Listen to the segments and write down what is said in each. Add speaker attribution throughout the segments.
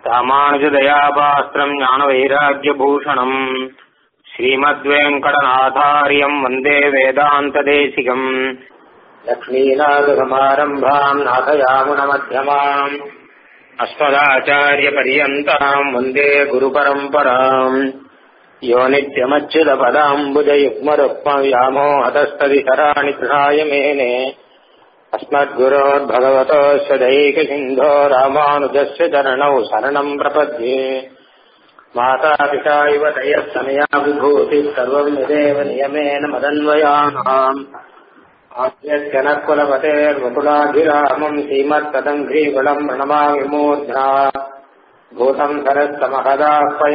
Speaker 1: ராமானுஜதயாபாஸ்திரம் ஞானவைராக்கியபூஷணம் ஸ்ரீமத்வேங்கடநாதாரியம் வந்தே வேதாந்ததேசிகம் லக்ஷ்மீநாதசமாரம்பாம் நாதயாமுனமध्यமாம் अस्मदाचार्यपर्यन्ताम् वन्दे गुरुपरम्पराम् यो नित्यमच्युतपदाम्बुजयुग्मरुक्मव्यामोहतस्तदितराणि कृणाय मेने अस्मद्गुरोर्भगवतोऽस्य दैकसिन्धो रामानुजस्य चरणौ शरणम् प्रपद्ये मातापिता इव तयः समया विभूतिः सर्वम् यदेव नियमेन मदन्वयानाम् आद्यजनकुलपतेर्वकुलाभिरामम् श्रीमत्तदङ्घ्रीकुलम् प्रणमामि मूर्ध्ना भूतम् सरस्तमहदाह्वय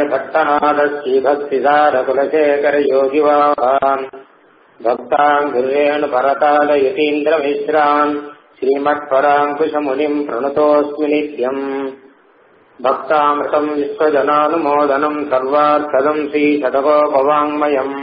Speaker 1: भट्टनादश्रीभक्तिसारकुलशेखरयोगिवान् भक्तान् गुर्वेण परतालयतीन्द्रमिश्रान् श्रीमत्पराङ्कुशमुनिम् प्रणतोऽस्मि नित्यम् भक्तामृतम् विश्वजनानुमोदनम् सर्वार्थदम् श्रीशतकोपवाङ्मयम्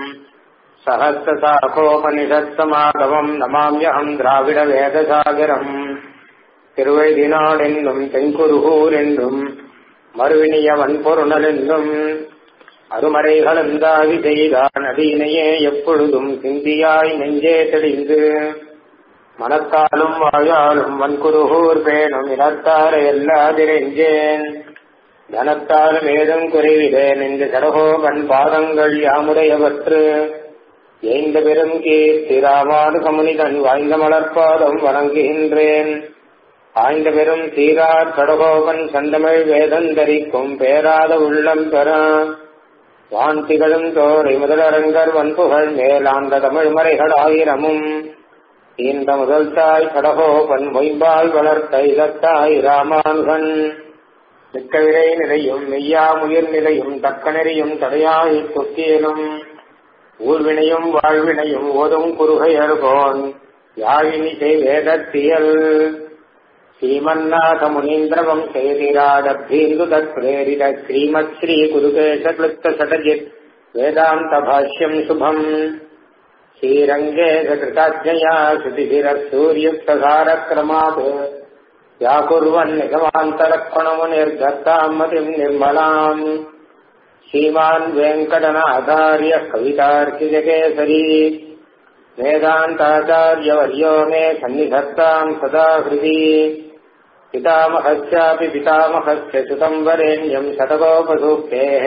Speaker 1: சகசிரசாகோபனிஷத்சமாகமம் நமாமியகம் திராவிட வேதசாகரம் திருவழிதினாள் என்னும் தென்குருகூர் என்றும் மறுவினிய வன்பொருணல் என்றும் அருமறைகளந்தாவி செய்தான் அடியினையே எப்பொழுதும் சிந்தியாய் நெஞ்சே தெளிந்து மனத்தாலும் வாழாலும் வன்குருகூர் பேணும் இனத்தார எல்லாதிரெஞ்சேன் தனத்தாலும் ஏதும் குறைவிடேன் இந்த சடகோபன் பாதங்கள் யாமுடையவற்று எய்ந்த பெரும் கீர்த்தி ராமானுகமுனிதன் வாய்ந்த மலர்பாதம் வணங்குகின்றேன் ஆய்ந்த பெரும் சீரார் கடகோபன் சந்தமிழ் வேதந்தரிக்கும் பேராத உள்ளம் பெற வான் திகழும் தோரை முதலரங்கர் வன்புகழ் மேலாந்த தமிழ் மறைகள் ஆயிரமும் இந்த முதல் தாய் கடகோபன் மொய்பால் வளர்த்த இதத்தாய் ராமானுகன் மிக்க விரை நிலையும் மெய்யாமுயிர் நிலையும் தக்க நெறியும் தடையாய் தொக்கியலும் ஊர்வினையும் வாழ்வினையும் ஓதும் குறுகையர்கோன் யாழினிசை வேதத்தியல் ஸ்ரீமன்னாத முனீந்திரவம் சேதிராடபீந்து தத் பிரேரித ஸ்ரீமத் ஸ்ரீ குருகேச கிருத்த சடஜித் வேதாந்த பாஷ்யம் சுபம் ஸ்ரீரங்கே கிருதாஜயா ஸ்ருதிபிர சூரியுக்தகாரக்ரமாத் व्याकुर्वन् निगमान्तरक्षणमुनिर्गताम् मतिम् निर्मलाम् श्रीमान् वेङ्कटनाचार्यः कवितार्किजकेसरी वेदान्ताचार्यवर्यो मे सन्निधत्ताम् सदा हृदि पितामहस्यापि पितामहस्य सुतम् वरेण्यम् शतकोपसूक्तेः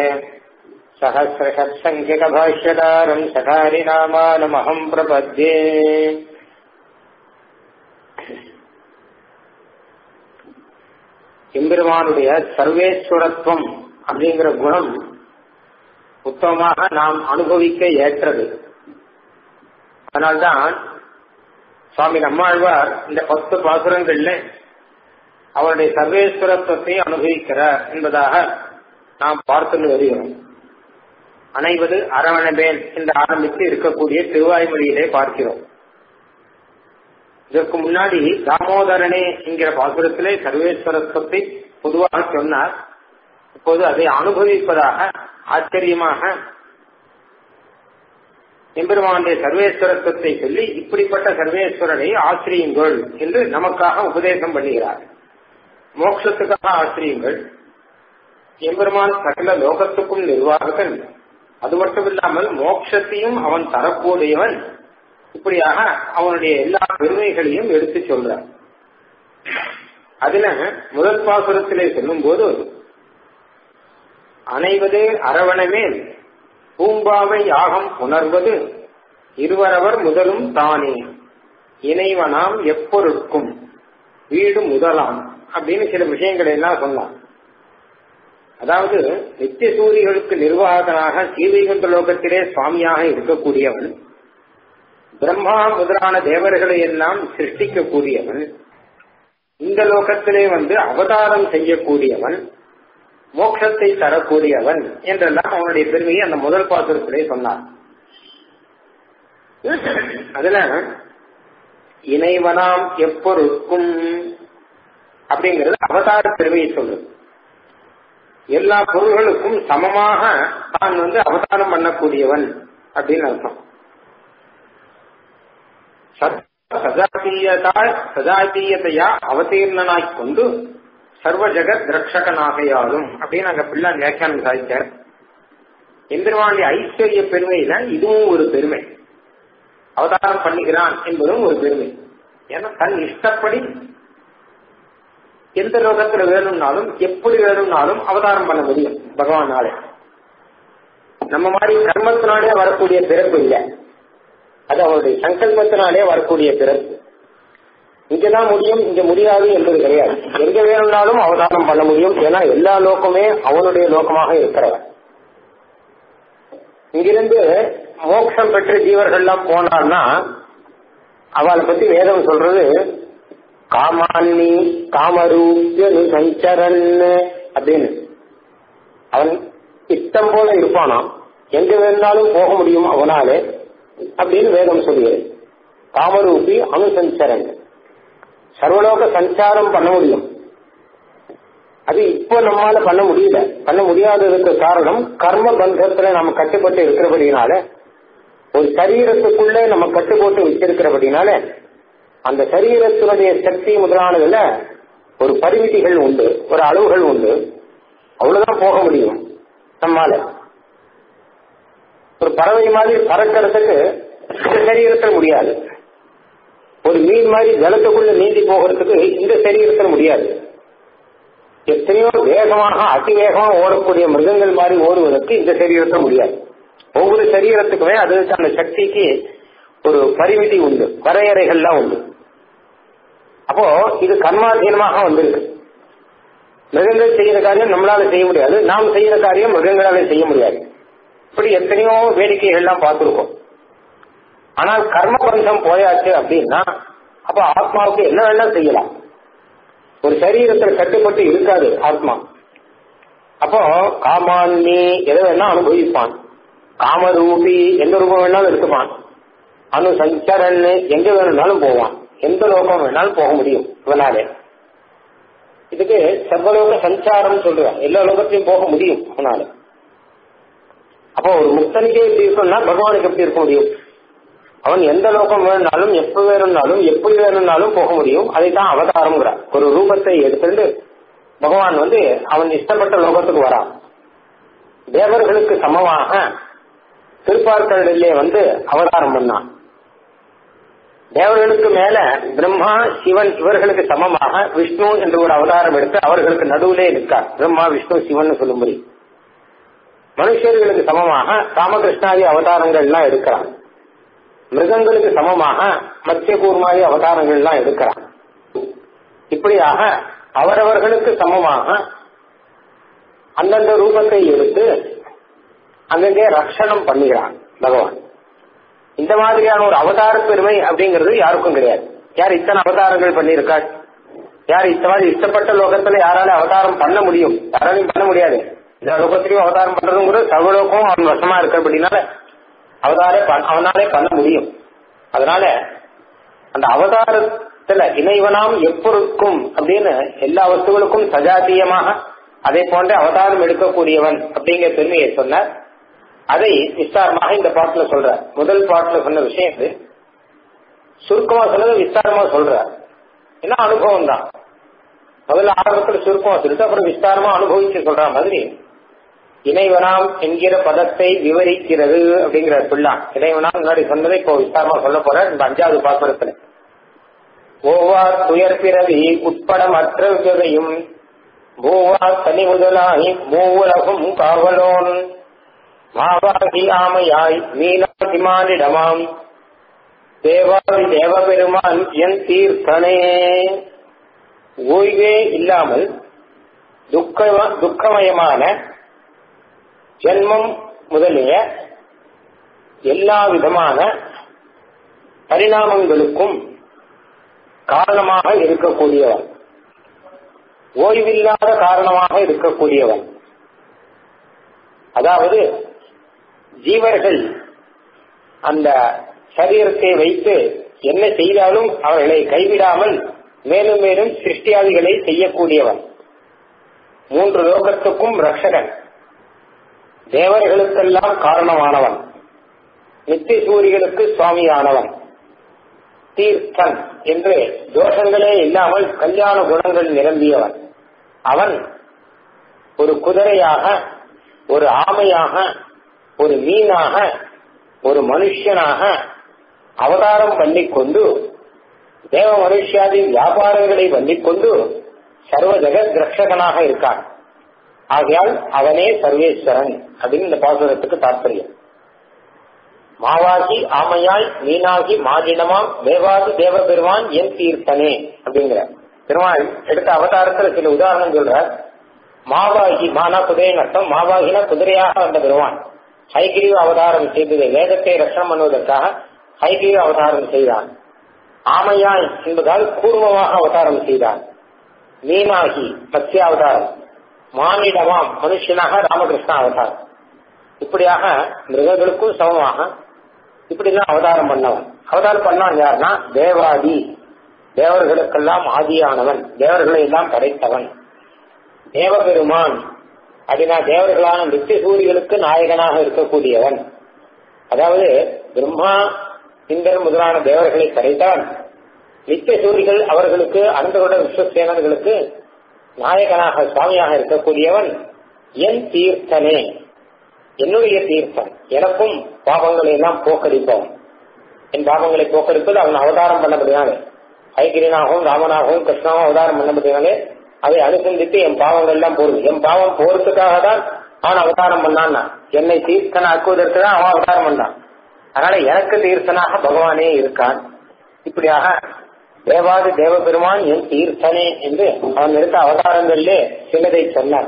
Speaker 1: सहस्रषत्सङ्ख्यकभाष्यकारम् सकारिनामानमहम् प्रपद्ये எம்பெருமானுடைய சர்வேஸ்வரத்துவம் அப்படிங்கிற குணம் உத்தமமாக நாம் அனுபவிக்க ஏற்றது அதனால்தான் சுவாமி நம்மாழ்வார் இந்த பத்து பாசுரங்கள்ல அவருடைய சர்வேஸ்வரத்துவத்தை அனுபவிக்கிறார் என்பதாக நாம் பார்த்து வருகிறோம் அனைவது அரவணபேன் என்று ஆரம்பித்து இருக்கக்கூடிய திருவாய்மொழியிலே பார்க்கிறோம் இதற்கு முன்னாடி தாமோதரனே என்கிற பாசுரத்திலே சர்வேஸ்வரத்துவத்தை பொதுவாக சொன்னார் இப்போது அதை அனுபவிப்பதாக ஆச்சரியமாக எம்பெருமானுடைய சர்வேஸ்வரத்துவத்தை சொல்லி இப்படிப்பட்ட சர்வேஸ்வரனை ஆசிரியுங்கள் என்று நமக்காக உபதேசம் பண்ணுகிறார் மோட்சத்துக்காக ஆசிரியுங்கள் எம்பெருமான் சகல லோகத்துக்கும் நிர்வாககன் அது மட்டும் இல்லாமல் மோட்சத்தையும் அவன் தரக்கூடியவன் இப்படியாக அவனுடைய எல்லா பெருமைகளையும் எடுத்து சொல்றார் அதுல முதல் பாசுரத்திலே சொல்லும் போது அனைவது அரவணமேல் பூம்பாவை யாகம் உணர்வது இருவரவர் முதலும் தானே இணைவனாம் எப்பொருட்கும் வீடு முதலாம் அப்படின்னு சில விஷயங்களை எல்லாம் சொன்னான் அதாவது நித்திய சூரிகளுக்கு நிர்வாகனாக சீவைகுண்ட லோகத்திலே சுவாமியாக இருக்கக்கூடியவன் பிரம்மா முதலான தேவர்களை எல்லாம் சிருஷ்டிக்கக்கூடியவன் இந்த லோகத்திலே வந்து அவதாரம் செய்யக்கூடியவன் மோட்சத்தை தரக்கூடியவன் என்றெல்லாம் அவனுடைய பெருமையை அந்த முதல் பாசுரத்திலே சொன்னார் அதுல இணைவனாம் எப்பொருக்கும் அப்படிங்கிறது அவதார பெருமையை சொல்லுது எல்லா பொருள்களுக்கும் சமமாக தான் வந்து அவதாரம் பண்ணக்கூடியவன் அப்படின்னு அர்த்தம் சஜாத்தீயதா சஜாத்தீயத்தையா அவதீர்ணனாய் கொண்டு சர்வ ஜெகத் ரட்சகனாகையாலும் அப்படின்னு அங்க பிள்ளான் வியாக்கியானம் சாதிச்சார் எந்திரவாண்டி ஐஸ்வர்ய பெருமையில இதுவும் ஒரு பெருமை அவதாரம் பண்ணுகிறான் என்பதும் ஒரு பெருமை ஏன்னா தன் இஷ்டப்படி எந்த லோகத்துல வேணும்னாலும் எப்படி வேணும்னாலும் அவதாரம் பண்ண முடியும் பகவானாலே நம்ம மாதிரி கர்மத்தினாலே வரக்கூடிய பிறப்பு இல்லை அது அவருடைய சங்கல்பத்தினாலே வரக்கூடிய பிறப்பு இங்கதான் முடியும் இங்க முடியாது என்பது கிடையாது எங்க வேணும்னாலும் அவதாரம் பண்ண முடியும் ஏன்னா எல்லா லோகமே அவனுடைய லோகமாக இருக்கிறவன் இங்கிருந்து மோட்சம் பெற்ற ஜீவர்கள்லாம் போனான்னா அவளை பத்தி வேதம் சொல்றது காமான்னி காமரூபியனு சஞ்சரன் அப்படின்னு அவன் இஷ்டம் போல இருப்பானாம் எங்க வேணாலும் போக முடியும் அவனாலே அப்படின்னு வேதம் சொல்லுது காமரூபி அனுசஞ்சரன் சர்வலோக சஞ்சாரம் பண்ண முடியும் அது இப்போ நம்மால பண்ண முடியல பண்ண முடியாததுக்கு காரணம் கர்ம பந்தத்துல நம்ம கட்டுப்பட்டு இருக்கிறபடினால ஒரு சரீரத்துக்குள்ளே நம்ம கட்டுப்போட்டு வச்சிருக்கிறபடினால அந்த சரீரத்தினுடைய சக்தி முதலானதுல ஒரு பரிமிதிகள் உண்டு ஒரு அளவுகள் உண்டு அவ்வளவுதான் போக முடியும் நம்மால ஒரு பறவை மாதிரி பறக்கிறதுக்கு இந்த சரீரத்தில் முடியாது ஒரு மீன் மாதிரி ஜலத்துக்குள்ள நீந்தி போகிறதுக்கு இந்த சரீரத்தில் முடியாது எத்தனையோ வேகமாக அதிவேகமா ஓடக்கூடிய மிருகங்கள் மாதிரி ஓடுவதற்கு இந்த சரீரத்தில் முடியாது ஒவ்வொரு சரீரத்துக்குமே அதுக்கான சக்திக்கு ஒரு பரிமிதி உண்டு வரையறைகள்லாம் உண்டு அப்போ இது கர்மாதீனமாக வந்திருக்கு மிருகங்கள் செய்யற காரியம் நம்மளால செய்ய முடியாது நாம் செய்யற காரியம் மிருகங்களால செய்ய முடியாது இப்படி எத்தனையோ வேடிக்கைகள்லாம் பார்த்திருக்கோம் ஆனால் கர்ம பந்தம் போயாச்சு அப்படின்னா அப்ப ஆத்மாவுக்கு என்ன வேணா செய்யலாம் ஒரு சரீரத்தில் கட்டுப்பட்டு இருக்காது ஆத்மா அப்போ காமான்னி எதை வேணா அனுபவிப்பான் காமரூபி எந்த ரூபம் வேணாலும் இருக்குப்பான் அனு சஞ்சரன் எங்க வேணும்னாலும் போவான் எந்த லோகம் வேணாலும் போக முடியும் இவனாலே இதுக்கு சர்வலோக சஞ்சாரம் சொல்றான் எல்லா லோகத்தையும் போக முடியும் அவனால அப்போ ஒரு முக்தனுக்கே எப்படி இருக்கும்னா பகவானுக்கு எப்படி இருக்க முடியும் அவன் எந்த லோகம் வேணும்னாலும் எப்ப வேணும்னாலும் எப்படி வேணும்னாலும் போக முடியும் அதைத்தான் அவதாரம்ங்கிறார் ஒரு ரூபத்தை எடுத்துட்டு பகவான் வந்து அவன் இஷ்டப்பட்ட லோகத்துக்கு வரான் தேவர்களுக்கு சமமாக திருப்பார்களிலே வந்து அவதாரம் பண்ணான் தேவர்களுக்கு மேல பிரம்மா சிவன் இவர்களுக்கு சமமாக விஷ்ணு என்று ஒரு அவதாரம் எடுத்து அவர்களுக்கு நடுவிலே இருக்கார் பிரம்மா விஷ்ணு சிவன் சொல்லும்படி மனுஷர்களுக்கு சமமாக ராமகிருஷ்ணாதி அவதாரங்கள்லாம் எடுக்கிறான் மிருகங்களுக்கு சமமாக மத்தியகூர்மாதி அவதாரங்கள்லாம் எடுக்கிறான் இப்படியாக அவரவர்களுக்கு சமமாக அந்தந்த ரூபத்தை எடுத்து அங்கங்கே ரட்சணம் பண்ணுகிறான் பகவான் இந்த மாதிரியான ஒரு அவதார பெருமை அப்படிங்கிறது யாருக்கும் கிடையாது யார் இத்தனை அவதாரங்கள் பண்ணியிருக்காள் யார் இந்த மாதிரி இஷ்டப்பட்ட லோகத்துல யாரால அவதாரம் பண்ண முடியும் யாராலையும் பண்ண முடியாது எல்லா லோகத்திலையும் அவதாரம் பண்றதுங்கிறது சர்வலோகம் அவன் வசமா இருக்கிறபடினால அவதாரே அவனாலே பண்ண முடியும் அதனால அந்த அவதாரத்துல இணைவனாம் எப்பொருக்கும் அப்படின்னு எல்லா வஸ்துகளுக்கும் சஜாத்தியமாக அதே போன்ற அவதாரம் எடுக்கக்கூடியவன் அப்படிங்கிற பெருமையை சொன்னார் அதை விஸ்தாரமாக இந்த பாட்டுல சொல்ற முதல் பாட்டுல சொன்ன விஷயம் இது சுருக்கமா சொன்னது விஸ்தாரமா சொல்ற என்ன அனுபவம் தான் முதல்ல ஆரம்பத்துல சுருக்கமா சொல்லிட்டு அப்புறம் விஸ்தாரமா அனுபவிச்சு சொல்ற மாதிரி இணைவனாம் என்கிற பதத்தை விவரிக்கிறது அப்படிங்கிற சொல்லலாம் இணைவனாம் முன்னாடி சொன்னதை இப்போ விஸ்தாரமா சொல்ல போற இந்த அஞ்சாவது பாசுரத்துல ஓவா துயர் பிறவி உட்பட மற்றவையும் பூவா தனி முதலாகி மூவுலகும் காவலோன் மாவாகி ஆமையாய் மீனாதி மானிடமாம் தேவாதி தேவபெருமான் என் தீர்த்தனே ஓய்வே இல்லாமல் துக்க துக்கமயமான ஜென்மம் முதலிய எல்லா விதமான பரிணாமங்களுக்கும் காரணமாக இருக்கக்கூடியவன் ஓய்வில்லாத காரணமாக இருக்கக்கூடியவன் அதாவது ஜீவர்கள் அந்த சரீரத்தை வைத்து என்ன செய்தாலும் அவர்களை கைவிடாமல் மேலும் மேலும் சிருஷ்டியாதிகளை செய்யக்கூடியவன் மூன்று லோகத்துக்கும் ரட்சகன் தேவர்களுக்கெல்லாம் காரணமானவன் நித்திய சூரிகளுக்கு சுவாமியானவன் தீர்த்தன் என்று தோஷங்களே இல்லாமல் கல்யாண குணங்கள் நிரம்பியவன் அவன் ஒரு குதிரையாக ஒரு ஆமையாக ஒரு மீனாக ஒரு மனுஷனாக அவதாரம் பண்ணிக்கொண்டு தேவ மனுஷியாதி வியாபாரங்களை பண்ணிக்கொண்டு சர்வ ஜெகத் ரட்சகனாக இருக்கான் ஆகையால் அவனே சர்வேஸ்வரன் அப்படின்னு இந்த பாசுரத்துக்கு தாற்பயம் மாவாகி ஆமையாய் மீனாகி மாதினமாம் தேவாதி தேவ பெருமான் என் தீர்த்தனே அப்படிங்கிற பெருமாள் எடுத்த அவதாரத்துல சில உதாரணம் சொல்ற மாவாகி மானா குதிரையின் அர்த்தம் மாவாகினா குதிரையாக வந்த பெருமான் ஹைகிரீவ அவதாரம் செய்தது வேதத்தை ரஷம் பண்ணுவதற்காக ஹைகிரீவ அவதாரம் செய்தான் ஆமையாய் என்பதால் கூர்மமாக அவதாரம் செய்தான் மீனாகி மத்ய அவதாரம் மானிடமாம் மனுஷனாக ராமகிருஷ்ண அவதாரம் இப்படியாக மிருகங்களுக்கும் சமமாக இப்படிதான் அவதாரம் பண்ணவன் அவதாரம் பண்ணான் யாருன்னா தேவாதி தேவர்களுக்கெல்லாம் ஆதியானவன் தேவர்களை எல்லாம் படைத்தவன் தேவபெருமான் அப்படின்னா தேவர்களான நித்திய சூரிகளுக்கு நாயகனாக இருக்கக்கூடியவன் அதாவது பிரம்மா இந்தர் முதலான தேவர்களை படைத்தான் நித்திய சூரிகள் அவர்களுக்கு அன்பருட விஸ்வசேனர்களுக்கு நாயகனாக சுவாமியாக இருக்கக்கூடியவன் என் தீர்த்தனே என்னுடைய தீர்த்தம் எனக்கும் பாவங்களை எல்லாம் போக்கடிப்பவன் என் பாவங்களை போக்கடிப்பது அவன் அவதாரம் பண்ணபடினாலே ஐகிரனாகவும் ராமனாகவும் கிருஷ்ணாவும் அவதாரம் பண்ணபடினாலே அதை அனுசந்தித்து என் பாவங்கள் எல்லாம் போடுது என் பாவம் போறதுக்காக தான் அவன் அவதாரம் பண்ணான் என்னை தீர்த்தன ஆக்குவதற்கு தான் அவன் அவதாரம் பண்ணான் அதனால எனக்கு தீர்த்தனாக பகவானே இருக்கான் இப்படியாக தேவாதி தேவ பெருமான் என் தீர்த்தனே என்று அவன் எடுத்த அவதாரங்களிலே சிலதை சொன்னான்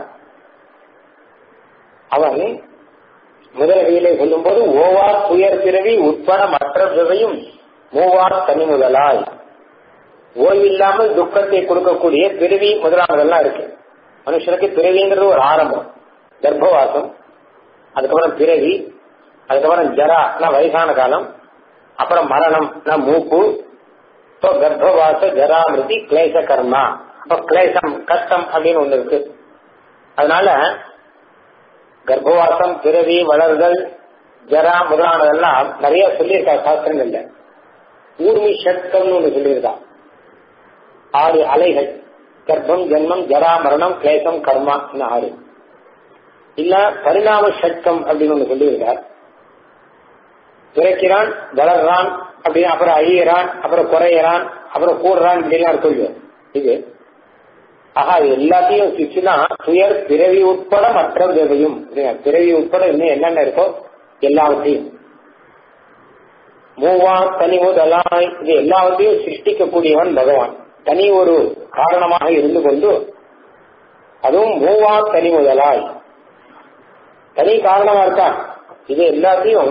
Speaker 1: அவன் முதலடியிலே சொல்லும்போது ஓவா துயர் பிறவி உட்பட மற்றவையும் மூவார் தனி முதலாய் ஓய்வில்லாமல் துக்கத்தை கொடுக்கக்கூடிய பிறவி முதலானதெல்லாம் இருக்கு மனுஷனுக்கு பிறவிங்கிறது ஒரு ஆரம்பம் கர்ப்பவாசம் அதுக்கப்புறம் பிறவி அதுக்கப்புறம் ஜரானா வயசான காலம் அப்புறம் மரணம்னா மூப்பு இப்போ கர்ப்பவாச ஜராமிருதி கிளேச கர்மா அப்ப கிளேசம் கஷ்டம் அப்படின்னு ஒண்ணு இருக்கு அதனால கர்ப்பவாசம் பிறவி வளர்தல் ஜரா முதலானதெல்லாம் நிறைய சொல்லியிருக்கா சாஸ்திரங்கள்ல ஊர்மி ஷட்கம்னு ஒண்ணு சொல்லியிருக்கா ஆறு அலைகள் கர்ப்பம் ஜென்மம் ஜரா மரணம் கிளேசம் கர்மா ஆறு இல்ல பரிணாம ஷட்கம் அப்படின்னு ஒண்ணு சொல்லியிருக்கார் பிறக்கிறான் வளர்றான் அப்படின்னு அப்புறம் அழியறான் அப்புறம் குறையறான் அப்புறம் கூடுறான் இப்படிலாம் இருக்கு இது ஆஹா இது எல்லாத்தையும் சிச்சுனா துயர் பிறவி உட்பட மற்ற தேவையும் பிறவி உட்பட இன்னும் என்னென்ன இருக்கோ எல்லாவற்றையும் மூவா தனி முதலாய் இது எல்லாவற்றையும் சிருஷ்டிக்கக்கூடியவன் பகவான் தனி ஒரு காரணமாக இருந்து கொண்டு அதுவும் மூவா தனி முதலாய் தனி காரணமா இருக்கான் இது எல்லாத்தையும்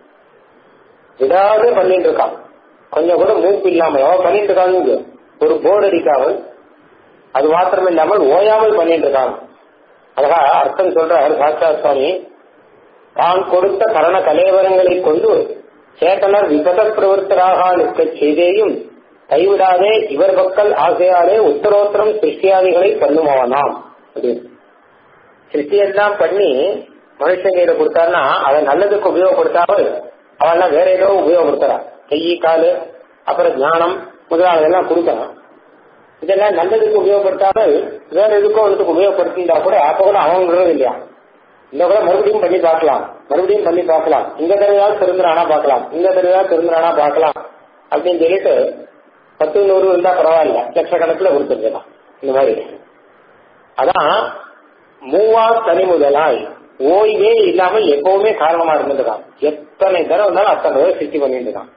Speaker 1: விடாது பண்ணிட்டு இருக்கான் கொஞ்சம் கூட மூப்பு இல்லாமல் அவன் பண்ணிட்டு இருக்காங்க ஒரு போர்டு அடிக்காமல் அது மாத்திரம் இல்லாமல் ஓயாமல் பண்ணிட்டு இருக்காங்க அழகா அர்த்தம் சொல்றார் சாஸ்தா சுவாமி தான் கொடுத்த கரண கலேவரங்களை கொண்டு சேட்டனர் விபத பிரவர்த்தராக நிற்க செய்தேயும் கைவிடாதே இவர் மக்கள் ஆசையாலே உத்தரோத்தரம் சிருஷ்டியாதிகளை பண்ணுமாவனாம் அப்படின்னு சிருஷ்டியெல்லாம் பண்ணி மனுஷன் கையில கொடுத்தாருன்னா அதை நல்லதுக்கு உபயோகப்படுத்தாமல் அவெல்லாம் வேற ஏதோ உபயோகப்படுத்துறா கை காலு அப்புறம் ஞானம் முதலானதெல்லாம் கொடுக்கலாம் இதெல்லாம் நல்லதுக்கு உபயோகப்படுத்தாமல் வேற எதுக்கோ ஒன்றுக்கு உபயோகப்படுத்திருந்தா கூட அப்ப கூட அவங்கிறது இல்லையா இந்த கூட மறுபடியும் பண்ணி பார்க்கலாம் மறுபடியும் பண்ணி பார்க்கலாம் இந்த தடவையாவது திருந்துறானா பார்க்கலாம் இந்த தடவையாவது திருந்துறானா பார்க்கலாம் அப்படின்னு சொல்லிட்டு பத்து நூறு இருந்தா பரவாயில்ல லட்சக்கணக்கில் கொடுத்துருக்கலாம் இந்த மாதிரி அதான் மூவா தனி முதலாய் ஓய்வே இல்லாமல் எப்பவுமே காரணமா இருந்துருக்கான் எத்தனை தடவை இருந்தாலும் அத்தனை தடவை சிருஷ்டி பண்ணிட்டு இருக்கான்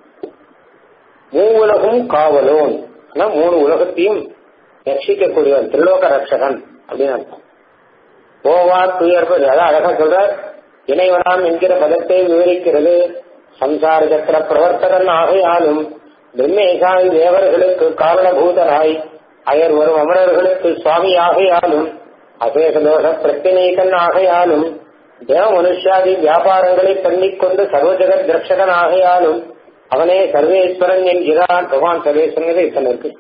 Speaker 1: மூவுலகும் காவலோன் மூணு உலகத்தையும் ரட்சிக்கக்கூடியவன் திரிலோக ரட்சகன் அப்படின்னு அர்த்தம் ஓவா துயர்பது அதான் அழகா சொல்ற இணைவனாம் என்கிற பதத்தை விவரிக்கிறது சம்சார சக்கர பிரவர்த்தகன் ஆகையாலும் பிரம்மேசாய் தேவர்களுக்கு காரணபூதராய் அயர் வரும் அமரர்களுக்கு சுவாமி ஆகையாலும் அசேஷ தோஷ பிரத்தினேகன் ஆகையாலும் தேவ மனுஷாதி வியாபாரங்களை பண்ணிக்கொண்டு சர்வஜகத் ரட்சகன் ஆகையாலும் அவனே சர்வேஸ்வரன் என்கிறான் பகவான் சர்வேஸ்வரன் இத்தனை இருக்கு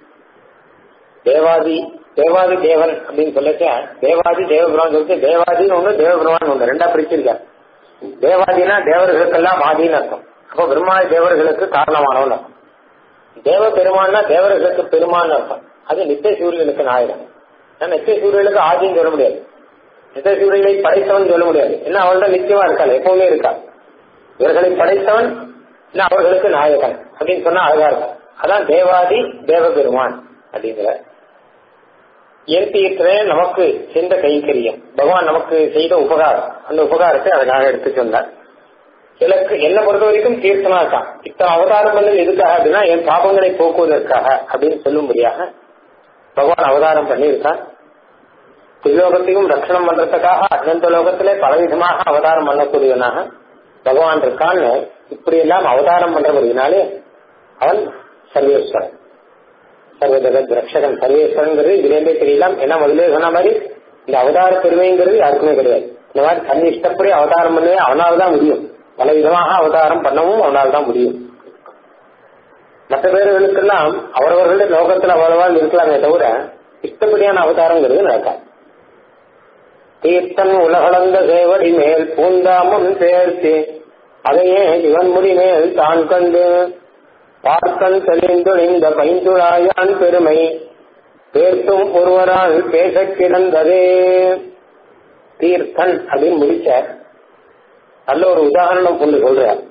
Speaker 1: தேவாதி தேவாதி தேவன் அப்படின்னு சொல்லச்ச தேவாதி தேவபெருமான் சொல்லிட்டு தேவாதின்னு ஒண்ணு தேவபெருமான் ஒண்ணு ரெண்டா பிரிச்சிருக்கார் தேவாதினா தேவர்களுக்கெல்லாம் ஆதின்னு அர்த்தம் அப்போ பிரம்மாதி தேவர்களுக்கு காரணமானவன் அர்த்தம் தேவ பெருமான்னா தேவர்களுக்கு பெருமான் அர்த்தம் அது நித்திய சூரியனுக்கு நாயகன் நித்திய சூரியனுக்கு ஆதின்னு சொல்ல முடியாது நித்திய சூரியனை படைத்தவன் சொல்ல முடியாது என்ன அவள் தான் நிச்சயமா இருக்காள் எப்பவுமே இருக்கா இவர்களை படைத்தவன் இல்ல அவர்களுக்கு நாயகன் அப்படின்னு சொன்னா அழகா இருக்கும் அதான் தேவாதி தேவபெருமான் அப்படிங்கிற என் தீர்த்தே நமக்கு சென்ற கைங்கரியம் பகவான் நமக்கு செய்த உபகாரம் அந்த உபகாரத்தை அதற்காக எடுத்து சொன்னார் எனக்கு என்னை பொறுத்த வரைக்கும் தீர்த்தமா இருக்கான் இத்தனை அவதாரம் பண்ணது எதுக்காக அப்படின்னா என் பாபங்களை போக்குவதற்காக அப்படின்னு சொல்லும்படியாக பகவான் அவதாரம் பண்ணியிருக்கான் திரிலோகத்தையும் ரட்சணம் பண்றதுக்காக அஜந்த லோகத்திலே பலவிதமாக அவதாரம் பண்ணக்கூடியவனாக பகவான் இருக்கான்னு இப்படி எல்லாம் அவதாரம் பண்றபடினாலே அவன் சர்வேஸ்வரன் சர்வஜகத் ரட்சகன் சர்வேஸ்வரங்கிறது இதுலேருந்தே தெரியலாம் ஏன்னா முதலே சொன்ன மாதிரி இந்த அவதார பெருமைங்கிறது யாருக்குமே கிடையாது இந்த மாதிரி தன் இஷ்டப்படி அவதாரம் பண்ணவே அவனால் தான் முடியும் பல விதமாக அவதாரம் பண்ணவும் அவனால் தான் முடியும் மற்ற பேர்களுக்கெல்லாம் அவரவர்களுடைய லோகத்தில் அவ்வளவால் இருக்கலாமே தவிர இஷ்டப்படியான அவதாரங்கிறது நடக்காது தீர்த்தன் உலகளந்த சேவடி மேல் பூந்தாமம் சேர்த்து அதையே இவன் முடி மேல் தான் கண்டு பார்க்கன் தெளிந்துழிந்த பைந்துழாயான் பெருமை பேர்த்தும் ஒருவரால் பேச கிடந்ததே தீர்த்தன் அப்படின்னு முடிச்சார் நல்ல ஒரு உதாரணம் கொண்டு சொல்றார்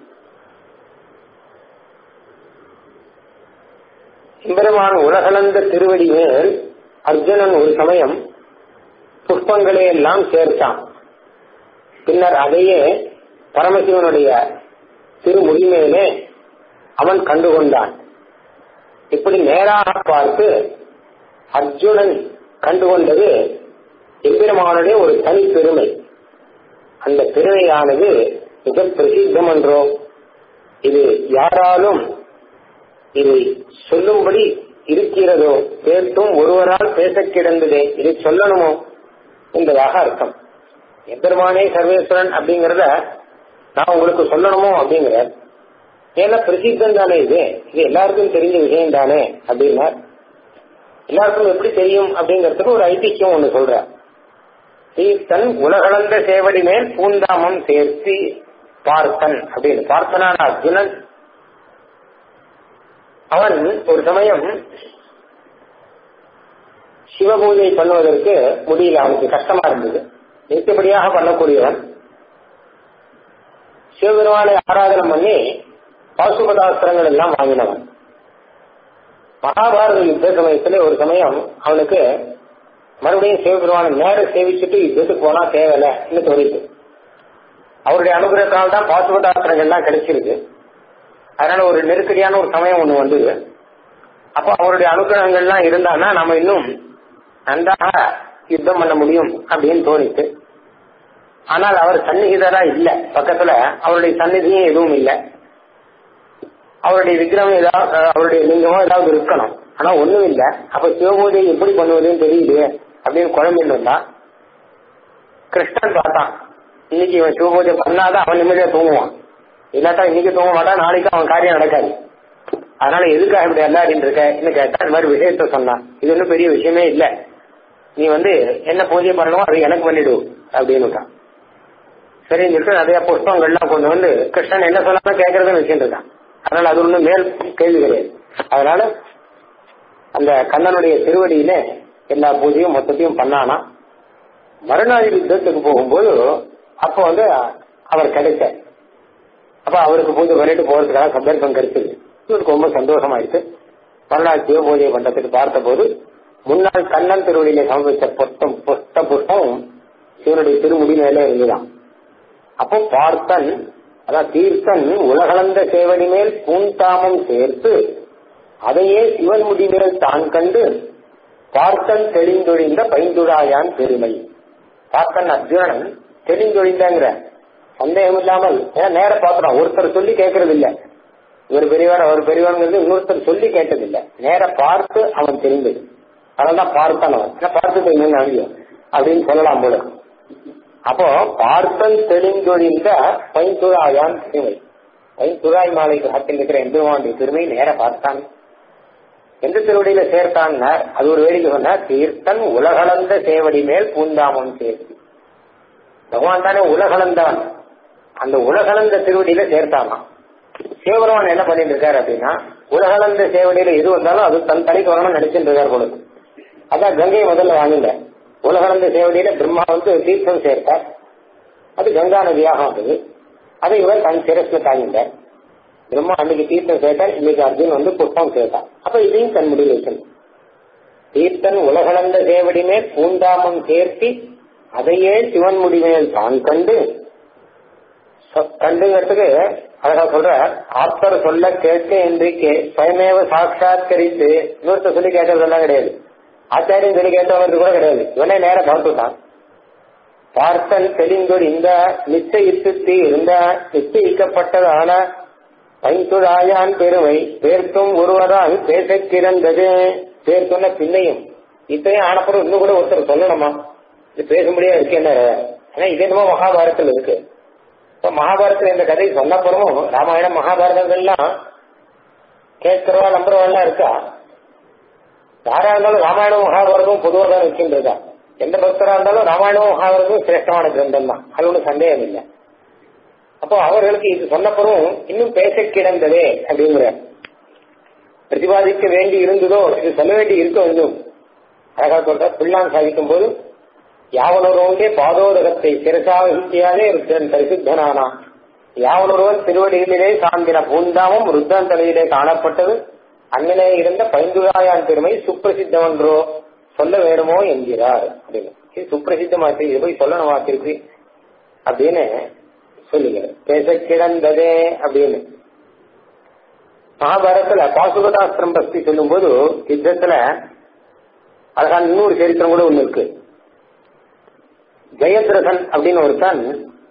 Speaker 1: எம்பெருமான் உலகளந்த திருவடி மேல் அர்ஜுனன் ஒரு சமயம் புஷ்பங்களை எல்லாம் சேர்த்தான் பின்னர் அதையே பரமசிவனுடைய திருமுடி மேலே அவன் கண்டுகொண்டான் இப்படி நேராக பார்த்து அர்ஜுனன் கண்டுகொண்டது எம்பெருமானுடைய ஒரு தனி பெருமை அந்த பெருமையானது மிக பிரசித்தம் என்றோ இது யாராலும் இதை சொல்லும்படி இருக்கிறதோ கேட்டும் ஒருவரால் பேச கிடந்ததே இதை சொல்லணுமோ என்பதாக அர்த்தம் எம்பெருமானே சர்வேஸ்வரன் அப்படிங்கறத நான் உங்களுக்கு சொல்லணுமோ அப்படிங்கிற ஏன்னா பிரசித்தம் தானே இது இது எல்லாருக்கும் தெரிஞ்ச விஷயம் தானே அப்படின்னா எல்லாருக்கும் எப்படி தெரியும் அப்படிங்கறதுக்கு ஒரு ஐதிஹ்யம் ஒண்ணு சொல்ற தீர்த்தன் உலகளந்த சேவடி மேல் பூந்தாமம் சேர்த்து பார்த்தன் அப்படின்னு பார்த்தனான அர்ஜுனன் அவன் ஒரு சமயம் சிவபூஜை பண்ணுவதற்கு முடியல அவனுக்கு கஷ்டமா இருந்தது நிச்சயப்படியாக பண்ணக்கூடியவன் சிவபெருமானை ஆராதனம் பண்ணி பாசுபதாஸ்திரங்கள் எல்லாம் வாங்கினவன் மகாபாரத யுத்த சமயத்துல ஒரு சமயம் அவனுக்கு மறுபடியும் சிவபெருமானை நேர சேவிச்சுட்டு யுத்தத்துக்கு போனா தேவையில்லைன்னு தோணிட்டு அவருடைய அனுகிரகத்தால் தான் பாசுபதாஸ்திரங்கள்லாம் கிடைச்சிருக்கு அதனால ஒரு நெருக்கடியான ஒரு சமயம் ஒண்ணு வந்தது அப்போ அவருடைய அனுகிரகங்கள்லாம் இருந்தான்னா நம்ம இன்னும் நன்றாக யுத்தம் பண்ண முடியும் அப்படின்னு தோணித்து ஆனால் அவர் சந்நிகிதரா இல்ல பக்கத்துல அவருடைய சந்நிதியும் எதுவும் இல்லை அவருடைய விக்கிரகம் ஏதாவது அவருடைய லிங்கமோ ஏதாவது இருக்கணும் ஆனா ஒண்ணும் இல்ல அப்ப சிவபூஜை எப்படி பண்ணுவதுன்னு தெரியலையே அப்படின்னு குழம்பின்னு இருந்தா கிருஷ்ணன் பார்த்தான் இன்னைக்கு இவன் சிவபூஜை பண்ணாதான் அவன் நிம்மதியா தூங்குவான் இல்லாட்டா இன்னைக்கு தூங்க மாட்டான் நாளைக்கு அவன் காரியம் நடக்காது அதனால எதுக்காக இப்படி எல்லாரும் இருக்க கேட்டா இந்த மாதிரி விஷயத்த சொன்னான் இது ஒன்றும் பெரிய விஷயமே இல்ல நீ வந்து என்ன பூஜை பண்ணணும் அதை எனக்கு பண்ணிடு அப்படின்னுட்டான் சரின்னு சொல்லிட்டு நிறைய புஷ்பங்கள்லாம் கொண்டு வந்து கிருஷ்ணன் என்ன சொன்னாலும் கேட்கறதுன்னு வச்சுட்டு இருக்கான் அதனால அது ஒன்றும் மேல் கேள்வி கிடையாது அதனால அந்த கண்ணனுடைய திருவடியில எல்லா பூஜையும் மொத்தத்தையும் பண்ணானா மறுநாள் யுத்தத்துக்கு போகும்போது அப்போ வந்து அவர் கிடைச்சார் அப்ப அவருக்கு பூஜை பண்ணிட்டு போறதுக்காக சந்தர்ப்பம் கிடைச்சது இவருக்கு ரொம்ப சந்தோஷமாயிடுச்சு மறுநாள் சிவ பூஜை பண்றதுக்கு பார்த்த போது முன்னாள் கண்ணன் திருவடியில சமர்ப்பித்த பொத்தம் பொத்த புஷ்பம் சிவனுடைய திருமுடி மேலே இருந்துதான் அப்போ பார்த்தன் அதான் தீர்த்தன் உலகளந்த சேவடி மேல் பூந்தாமம் சேர்த்து அதையே சிவன் முடி மேல் தான் கண்டு பார்த்தன் தெளிந்தொழிந்த பைந்துடாயான் பெருமை பார்த்தன் அர்ஜுனன் தெளிந்தொழிந்தங்கிற சந்தேகம் இல்லாமல் ஏன்னா நேர பாத்துறான் ஒருத்தர் சொல்லி கேட்கறது இல்ல இவர் பெரியவர் அவர் பெரியவர்ங்கிறது இன்னொருத்தர் சொல்லி கேட்டது இல்ல நேர பார்த்து அவன் தெரிந்தது அதனால்தான் பார்த்தான் அவன் ஏன்னா பார்த்து தெரிஞ்சு அப்படின்னு சொல்லலாம் போல அப்போ பார்த்தன் தெளிந்தொழிந்த பைந்துழாயான் பெருமை பைந்துழாய் மாலைக்கு ஹத்தில் இருக்கிற எம்பெருமானுடைய பெருமை நேர பார்த்தான் எந்த திருவடியில சேர்த்தான்னா அது ஒரு வேடிக்கை சொன்னா தீர்த்தன் உலகளந்த சேவடி மேல் பூந்தாமம் சேர்த்து பகவான் தானே உலகளந்தான் அந்த உலகளந்த திருவடியில சேர்த்தானா சிவபெருமான் என்ன பண்ணிட்டு இருக்காரு அப்படின்னா உலகளந்த சேவடியில எது வந்தாலும் அது தன் தலைக்கு வரணும்னு நினைச்சிட்டு இருக்காரு போல அதான் கங்கையை முதல்ல வாங்கிட்டேன் உலகளந்த சேவடியில பிரம்மா வந்து தீர்த்தம் சேர்த்தார் அது கங்கா நதியாக வந்தது அதை இவர் தன் சிரஸ்ல தாங்கிட்டார் பிரம்மா அன்னைக்கு தீர்த்தம் சேர்த்தார் இன்னைக்கு அர்ஜுன் வந்து புஷ்பம் சேர்த்தான் அப்ப இதையும் தன் முடிவு வைக்கணும் தீர்த்தன் உலகளந்த சேவடிமே பூந்தாமம் சேர்த்தி அதையே சிவன் முடிமேல் தான் கண்டு கண்டுங்கிறதுக்கு அழகா சொல்ற ஆத்தர் சொல்ல கேட்க என்று சுயமேவ சாட்சாத்கரித்து இன்னொருத்த சொல்லி கேட்கறதெல்லாம் கிடையாது ஆச்சாரியம் சொல்லி கேட்டவங்களுக்கு கூட கிடையாது இவனே நேர பார்த்துட்டான் பார்த்தல் தெளிந்தோர் இந்த நிச்சயித்து இருந்த நிச்சயிக்கப்பட்டதான பைந்துழாயான் பெருமை பேர்த்தும் ஒருவரால் பேச கிடந்தது பேர் சொன்ன பின்னையும் இத்தனையும் ஆனப்புறம் இன்னும் கூட ஒருத்தர் சொல்லணுமா இது பேச முடியாது இருக்கு என்ன ஏன்னா இது என்னமோ மகாபாரதத்தில் இருக்கு இப்ப மகாபாரதத்துல இந்த கதை சொன்னப்புறமும் ராமாயணம் மகாபாரதங்கள்லாம் கேட்கிறவா நம்புறவெல்லாம் இருக்கா யாரா இருந்தாலும் ராமாயணம் மகாபாரதமும் பொதுவாக தான் இருக்கின்றதா எந்த பக்தரா இருந்தாலும் ராமாயணம் மகாபாரதமும் சிரேஷ்டமான கிரந்தம் தான் அது ஒன்றும் சந்தேகம் இல்லை அப்போ அவர்களுக்கு இது சொன்னப்பறம் இன்னும் பேச கிடந்ததே அப்படிங்கிற பிரதிபாதிக்க வேண்டி இருந்ததோ இது சொல்ல வேண்டி இருக்க வேண்டும் அழகா சொல்ற பிள்ளான் சாதிக்கும் போது யாவனொருவங்கே பாதோதகத்தை சிரசாவகித்தியாலே ருத்தன் பரிசுத்தனானா யாவனொருவன் திருவடிகளிலே சாந்தின பூந்தாமம் ருத்தன் தலையிலே காணப்பட்டது அண்ணனே இருந்த பைந்துழாயான் பெருமை சுப்பிரசித்தமன்றோ சொல்ல வேணுமோ என்கிறார் அப்படின்னு இது சுப்பிரசித்தமாச்சு இது போய் சொல்லணுமா திருப்பி அப்படின்னு சொல்லுகிறேன் பேச கிடந்ததே அப்படின்னு மகாபாரதத்துல பாசுகதாஸ்திரம் பத்தி சொல்லும் போது யுத்தத்துல அழகான இன்னொரு சரித்திரம் கூட ஒண்ணு இருக்கு ஜெயத்ரசன் அப்படின்னு ஒருத்தன்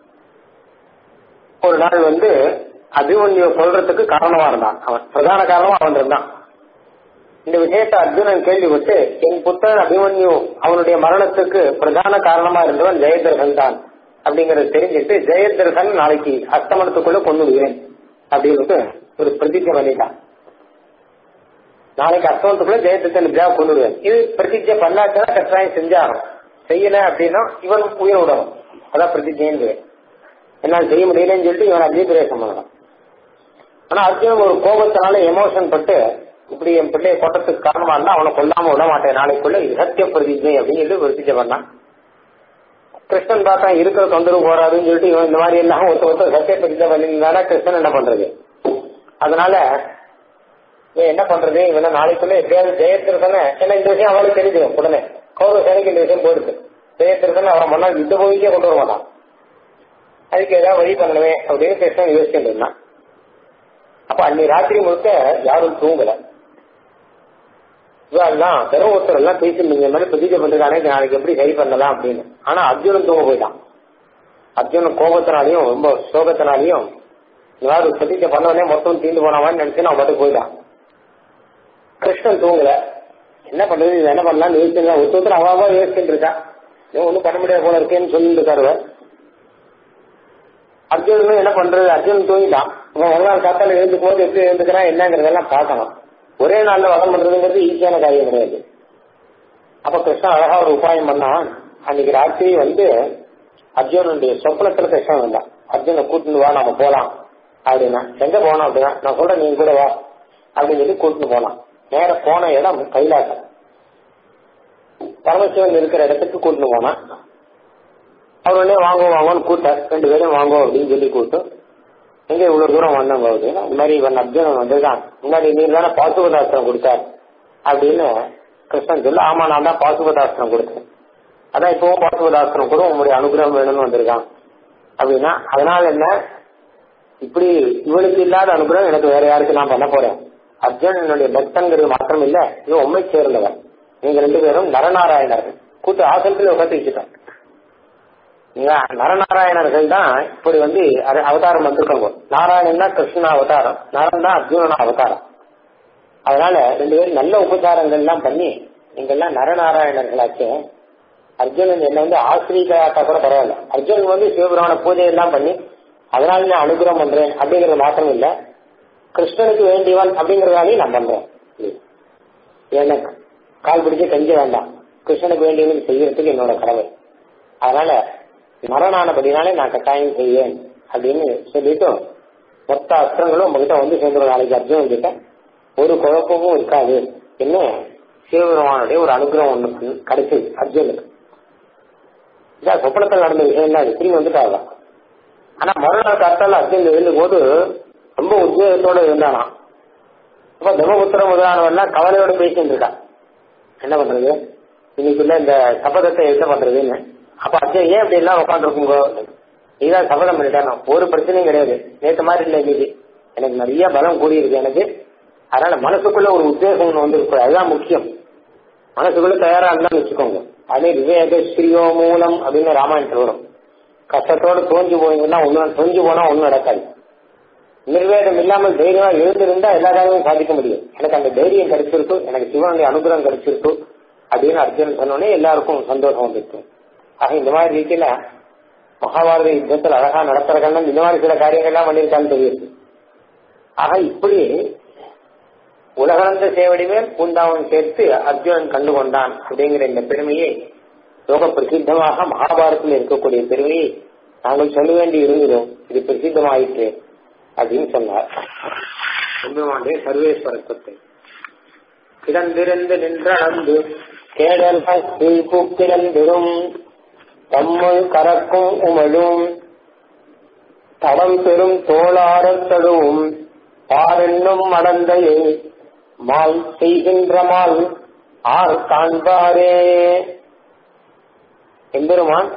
Speaker 1: ஒரு நாள் வந்து அபிமன்யு சொல்றதுக்கு காரணமா இருந்தான் அவன் பிரதான காரணமா அவன் இருந்தான் இந்த விஷயத்தை அர்ஜுனன் கேள்விப்பட்டு என் புத்தன் அபிமன்யு அவனுடைய மரணத்துக்கு பிரதான காரணமா இருந்தவன் ஜெயத்ரசன் தான் அப்படிங்கறத தெரிஞ்சுட்டு ஜெயத்ரசன் நாளைக்கு அஸ்தமனத்துக்குள்ள கொண்டு விடுவேன் அப்படின்னு ஒரு பிரதிஜை பண்ணிட்டான் நாளைக்கு அஸ்தமனத்துக்குள்ள ஜெயத்ரசன் இப்படியா கொண்டு விடுவேன் இது பிரதிஜை பண்ணாச்சுன்னா கட்டாயம் செஞ்சாகணும் செய்யல அப்படின்னா இவன் உயிர் விடணும் அதான் பிரதிஜைன்னு என்னால் செய்ய முடியலன்னு சொல்லிட்டு இவன் அப்படியே பிரவேசம் பண்ணலாம் ஆனா அர்ஜுனன் ஒரு கோபத்தினால எமோஷன் பட்டு இப்படி என் பிள்ளைய கொட்டத்துக்கு காரணமா இருந்தா அவனை கொல்லாம விட மாட்டேன் நாளைக்குள்ள இது சத்திய பிரதிஜை அப்படின்னு சொல்லி பிரதிஜை பண்ணான் கிருஷ்ணன் பார்த்தா இருக்கிற தொந்தரவு போறாதுன்னு சொல்லிட்டு இவன் இந்த மாதிரி எல்லாம் ஒருத்த ஒருத்தர் சத்திய பிரதிஜை பண்ணியிருந்தானா கிருஷ்ணன் என்ன பண்றது அதனால இவன் என்ன பண்றது இவனை நாளைக்குள்ள எப்படியாவது ஜெயத்திருக்கன ஏன்னா இந்த விஷயம் அவளுக்கு தெரிஞ்சிடும் உடனே கௌரவ சேனைக்கு இந்த விஷயம் போயிடுது ஜெயத்திருக்கன் அவன் முன்னால் யுத்த போய்க்கே கொண்டு வர மாட்டான் அதுக்கு ஏதாவது வழி பண்ணணுமே அப்படின்னு கிருஷ்ணன் யோசிச்சுட்டு இருந்தான் அப்ப அன்னி ராத்திரி முழுக்க யாரும் தூங்கல இவெல்லாம் தர்மபுத்தர் எல்லாம் பேசிருந்தீங்க மாதிரி பிரதிஜை பண்றதானே நாளைக்கு எப்படி சரி பண்ணலாம் அப்படின்னு ஆனா அர்ஜுனன் தூங்க போயிட்டான் அர்ஜுனன் கோபத்தினாலையும் ரொம்ப சோகத்தினாலையும் யாரும் பிரதிஜை பண்ணவனே மொத்தம் தீண்டு போனவான்னு நினைச்சு நான் மட்டும் போயிட்டான் கிருஷ்ணன் தூங்கல என்ன பண்றது இது என்ன பண்ணலாம்னு யோசிச்சுங்க ஒருத்தர் அவாவா யோசிச்சுட்டு இருக்கா ஒன்னும் பண்ண முடியாது போல இருக்கேன்னு சொல்லிட்டு இருக்காரு அர்ஜுனன் என்ன பண்றது அர்ஜுனன் தூங்கிட்டான் அவன் ஒரு நாள் காத்தால எழுந்துக்கும் போது எப்படி எழுந்துக்கிறான் என்னங்கிறதெல்லாம் பார்க்கணும் ஒரே நாள்ல வதம் பண்றதுங்கிறது ஈஸியான காரியம் கிடையாது அப்ப கிருஷ்ணன் அழகா ஒரு உபாயம் பண்ணான் அன்னைக்கு ராத்திரி வந்து அர்ஜுனனுடைய சொப்னத்துல கிருஷ்ணன் வந்தான் அர்ஜுனை கூட்டிட்டு வா நாம போலாம் அப்படின்னா எங்க போனோம் அப்படின்னா நான் சொல்றேன் நீங்க கூட வா அப்படின்னு சொல்லி கூட்டிட்டு போனான் நேர போன இடம் கைலாசம் பரமசிவன் இருக்கிற இடத்துக்கு கூட்டிட்டு போனான் அவர் உடனே வாங்குவோம் வாங்குவோன்னு கூட்டார் ரெண்டு பேரும் வாங்குவோம் அப்படின்னு சொல்லி கூட்டு எங்க இவ்வளவு தூரம் வந்தவங்க அப்படின்னா இந்த மாதிரி இவன் அர்ஜுனன் வந்துதான் முன்னாடி நீர் தானே பாசுபதாஸ்திரம் கொடுத்தார் அப்படின்னு கிருஷ்ணன் சொல்ல ஆமா நான் தான் பாசுபதாஸ்திரம் கொடுத்தேன் அதான் இப்பவும் பாசுபதாஸ்திரம் கூட உங்களுடைய அனுகிரகம் வேணும்னு வந்திருக்கான் அப்படின்னா அதனால என்ன இப்படி இவனுக்கு இல்லாத அனுகிரகம் எனக்கு வேற யாருக்கு நான் பண்ண போறேன் அர்ஜுனனுடைய பக்தங்கிறது மாத்திரம் இல்ல இது உண்மை சேர்ந்தவன் நீங்க ரெண்டு பேரும் நரநாராயணர்கள் கூட்டு ஆசனத்துல உட்காந்து வச்சுட்டான் நரநாராயணர்கள் தான் இப்படி வந்து அவதாரம் வந்திருக்காங்க நாராயணன் தான் கிருஷ்ண அவதாரம் நரன் தான் அர்ஜுனன அவதாரம் அதனால ரெண்டு பேரும் நல்ல உபச்சாரங்கள் எல்லாம் பண்ணி நீங்க எல்லாம் நரநாராயணர்களாச்சே அர்ஜுனன் என்ன வந்து ஆசிரியக்காட்டா கூட பரவாயில்ல அர்ஜுனன் வந்து சிவபெருமான பூஜை எல்லாம் பண்ணி அதனால நான் அனுகிரகம் பண்றேன் அப்படிங்கறது மாத்திரம் இல்ல கிருஷ்ணனுக்கு வேண்டியவன் அப்படிங்கறதாலையும் நான் பண்றேன் எனக்கு கால் பிடிச்ச கஞ்ச வேண்டாம் கிருஷ்ணனுக்கு வேண்டியவன் செய்யறதுக்கு என்னோட கடமை அதனால மரணானபடினாலே நான் கட்டாயம் செய்வேன் அப்படின்னு சொல்லிட்டு மொத்த அஸ்திரங்களும் உங்ககிட்ட வந்து சேர்ந்துடும் நாளைக்கு அர்ஜுனன் கிட்ட ஒரு குழப்பமும் இருக்காது என்ன சிவபெருமானுடைய ஒரு அனுகிரகம் ஒண்ணு கிடைச்சது அர்ஜுனுக்கு இதான் சொப்பனத்தில் நடந்த விஷயம் தான் இது திரும்பி வந்துட்டாங்க ஆனா மறுநாள் காத்தால அர்ஜுன் எழுந்தும் போது ரொம்ப உத்வேகத்தோட இருந்தானா அப்ப தர்மபுத்திரம் முதலானவெல்லாம் கவலையோட பேசிட்டு இருக்கான் என்ன பண்றது இன்னைக்குள்ள இந்த சபதத்தை என்ன பண்றதுன்னு அப்ப அர்ஜுன் ஏன் இப்படி எல்லாம் உட்காந்துருக்குங்க நீதான் சபதம் பண்ணிட்டானா ஒரு பிரச்சனையும் கிடையாது நேற்று மாதிரி இல்லை இன்னைக்கு எனக்கு நிறைய பலம் கூடியிருக்கு எனக்கு அதனால மனசுக்குள்ள ஒரு உத்வேகம் ஒண்ணு வந்து இருக்கு அதுதான் முக்கியம் மனசுக்குள்ள தயாரா இருந்தான்னு வச்சுக்கோங்க அதே விவேக ஸ்ரீயோ மூலம் அப்படின்னு ராமாயணத்தில் வரும் கஷ்டத்தோட தோஞ்சு போனீங்கன்னா ஒண்ணு தோஞ்சு போனா ஒண்ணும் நடக்காது நிர்வேதம் இல்லாமல் தைரியமா எழுந்திருந்தா எல்லா காரியமும் சாதிக்க முடியும் எனக்கு அந்த தைரியம் கிடைச்சிருக்கு எனக்கு சிவனுடைய அனுகிரகம் கிடைச்சிருக்கு அப்படின்னு அர்ஜுன் சொன்னோடனே எல்லாருக்கும் சந்தோஷம் வந்துருக்கு ஆக இந்த மாதிரி ரீதியில மகாபாரத யுத்தத்தில் அழகா நடத்துற கண்ணன் இந்த மாதிரி சில காரியங்கள்லாம் பண்ணியிருக்கான்னு தெரியுது ஆக இப்படி உலகளந்த சேவடி மேல் பூந்தாவன் சேர்த்து அர்ஜுனன் கண்டு கொண்டான் அப்படிங்கிற இந்த பெருமையை லோக பிரசித்தமாக மகாபாரதத்தில் இருக்கக்கூடிய பெருமையை நாங்கள் சொல்ல வேண்டி இருந்தோம் இது பிரசித்தமாயிற்று அப்படின்னு சொன்னார் எம்பெருமானுடைய சர்வேஸ்வரத்துவத்தை கிடந்திருந்து நின்றளந்து கேடல்கள் கீழ்பூக்கிடந்திரும் தம்முள் கறக்கும் உமழும் தடம் பெரும் தோளாரத் தடுவும் பாரென்னும் மடந்தையை மால் செய்கின்ற மால் ஆர் காண்பாரே எம்பெருமான்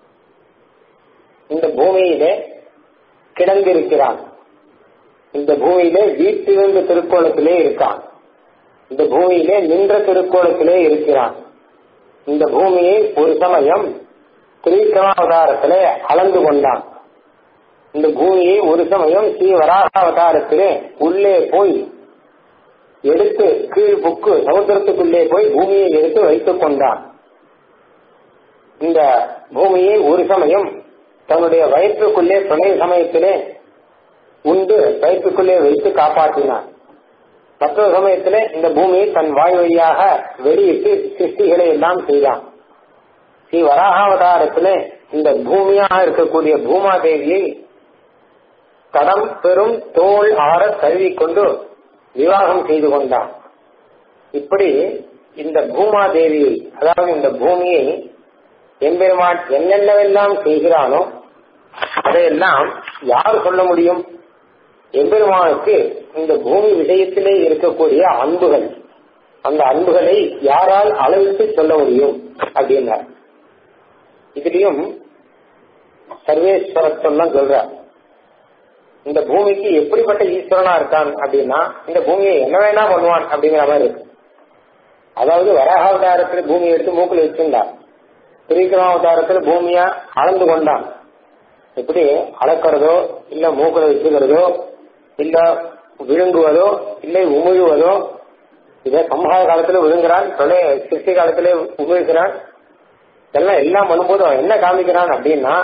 Speaker 1: இந்த பூமியிலே கிடந்திருக்கிறான் இந்த பூமியிலே வீட்டிலிருந்து திருக்கோலத்திலே இருக்கான் இந்த பூமியிலே நின்ற திருக்கோலத்திலே இருக்கிறான் இந்த பூமியை ஒரு சமயம் திரிக்கிரமாவதாரத்திலே அளந்து கொண்டான் இந்த பூமியை ஒரு சமயம் ஸ்ரீ வராகாவதாரத்திலே உள்ளே போய் எடுத்து கீழ் புக்கு சமுத்திரத்துக்குள்ளே போய் பூமியை எடுத்து வைத்துக் கொண்டான் இந்த பூமியை ஒரு சமயம் தன்னுடைய வயிற்றுக்குள்ளே துணை சமயத்திலே உண்டு வயிற்றுக்குள்ளே வைத்து காப்பாற்றினான் மற்றொரு சமயத்திலே இந்த பூமியை தன் வாய் வழியாக வெளியிட்டு சிருஷ்டிகளை எல்லாம் செய்தான் ஸ்ரீ வராகாவதாரத்திலே இந்த பூமியாக இருக்கக்கூடிய பூமாதேவியை தடம் பெரும் தோல் ஆற தழுவிக்கொண்டு விவாகம் செய்து கொண்டான் இப்படி இந்த பூமாதேவியை அதாவது இந்த பூமியை எம்பெருமான் என்னென்னவெல்லாம் செய்கிறானோ அதையெல்லாம் யார் சொல்ல முடியும் எம்பெருமானுக்கு இந்த பூமி விஷயத்திலே இருக்கக்கூடிய அன்புகள் அந்த அன்புகளை யாரால் அளவிட்டு சொல்ல முடியும் அப்படின்னார் இதுலயும் சர்வேஸ்வரத்தெல்லாம் சொல்றார் இந்த பூமிக்கு எப்படிப்பட்ட ஈஸ்வரனா இருக்கான் அப்படின்னா இந்த பூமியை என்ன வேணா பண்ணுவான் அப்படிங்கிற மாதிரி இருக்கு அதாவது வராகாவதாரத்துல பூமியை எடுத்து மூக்கில் வச்சிருந்தா திரிக்கிரமாவதாரத்துல பூமியா அளந்து கொண்டான் எப்படி அளக்கிறதோ இல்ல மூக்கில் வச்சுக்கிறதோ இல்ல விழுங்குவதோ இல்லை உமிழுவதோ இதை சம்ஹார காலத்துல விழுங்குறான் தொலை சிருஷ்டி காலத்துல உமிழ்கிறான் இதெல்லாம் எல்லாம் பண்ணும்போது அவன் என்ன காமிக்கிறான் அப்படின்னா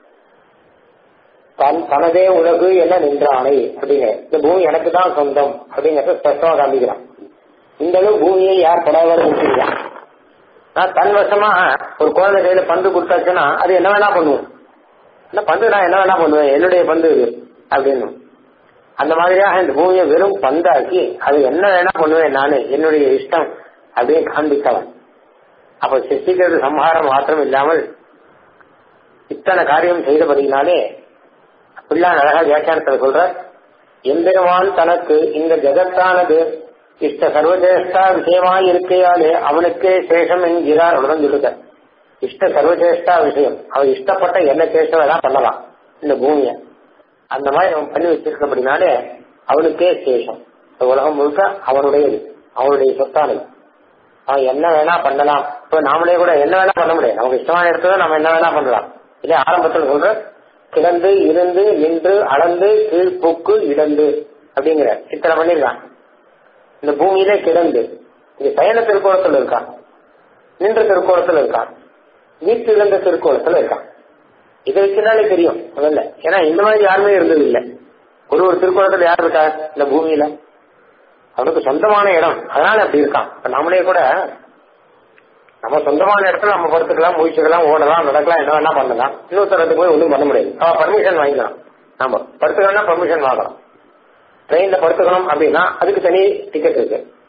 Speaker 1: தன் தனதே உலகு என்ன நின்றானை அப்படிங்கிற இந்த பூமி எனக்கு தான் சொந்தம் அப்படிங்கறத ஸ்பஷ்டமா காமிக்கிறான் இந்த அளவு பூமியை யார் படாத வச்சிருக்கான் நான் தன் வசமா ஒரு குழந்தை கையில பந்து கொடுத்தாச்சுன்னா அது என்ன வேணா பண்ணுவோம் இந்த பந்து நான் என்ன வேணா பண்ணுவேன் என்னுடைய பந்து இது அப்படின்னு அந்த மாதிரியாக இந்த பூமியை வெறும் பந்தாக்கி அது என்ன வேணா பண்ணுவேன் நானு என்னுடைய இஷ்டம் அப்படின்னு காண்பித்தவன் அப்ப சிருஷ்டிக்கிறது சம்ஹாரம் மாத்திரம் இல்லாமல் இத்தனை காரியம் செய்தபடினாலே அப்படிலாம் அழகா வியாக்கியானத்தில் சொல்ற எம்பெருமான் தனக்கு இந்த ஜெகத்தானது இஷ்ட சர்வஜேஷ்டா விஷயமாய் இருக்கையாலே அவனுக்கே சேஷம் என்கிறார் உடன் சொல்லுங்க இஷ்ட சர்வஜேஷ்டா விஷயம் அவன் இஷ்டப்பட்ட என்ன சேஷம் வேணா பண்ணலாம் இந்த பூமிய அந்த மாதிரி அவன் பண்ணி வச்சிருக்கபடினாலே அவனுக்கே சேஷம் இந்த உலகம் முழுக்க அவனுடையது அவனுடைய சொத்தானது அவன் என்ன வேணா பண்ணலாம் இப்ப நாமளே கூட என்ன வேணா பண்ண முடியாது நமக்கு இஷ்டமான இடத்துல நம்ம என்ன வேணா பண்ணலாம் இதே ஆரம்பத்தில் சொல்ற கிடந்து இருந்து நின்று அளந்து கீழ் பூக்கு இடந்து அப்படிங்கிற இத்தனை பண்ணிருக்கான் இந்த பூமியில கிடந்து இது பயண திருக்கோலத்தில் இருக்கான் நின்ற திருக்கோலத்தில் இருக்கான் வீட்டு இருந்த திருக்கோலத்தில் இருக்கான் இதை வச்சுனாலே தெரியும் முதல்ல ஏன்னா இந்த மாதிரி யாருமே இருந்தது இல்லை ஒரு ஒரு திருக்கோலத்தில் யார் இருக்கா இந்த பூமியில அவனுக்கு சொந்தமான இடம் அதனால அப்படி இருக்கான் இப்ப நம்மளே கூட நம்ம சொந்தமான இடத்துல நம்ம படுத்துக்கலாம் முடிச்சுக்கலாம் ஓடலாம் நடக்கலாம் என்ன வேணா பண்ணலாம் இன்னொருத்தரத்துக்கு போய் ஒன்றும் பண்ண முடியாது அவன் பர்மிஷன் வாங்கிக்கலாம் நம்ம படுத்துக்கணும்னா பர்மிஷன் வாங்கலாம் ட்ரெயின்ல படுத்துக்கணும் அப்படின்னா அதுக்கு தனி டிக்கெட் இருக்கு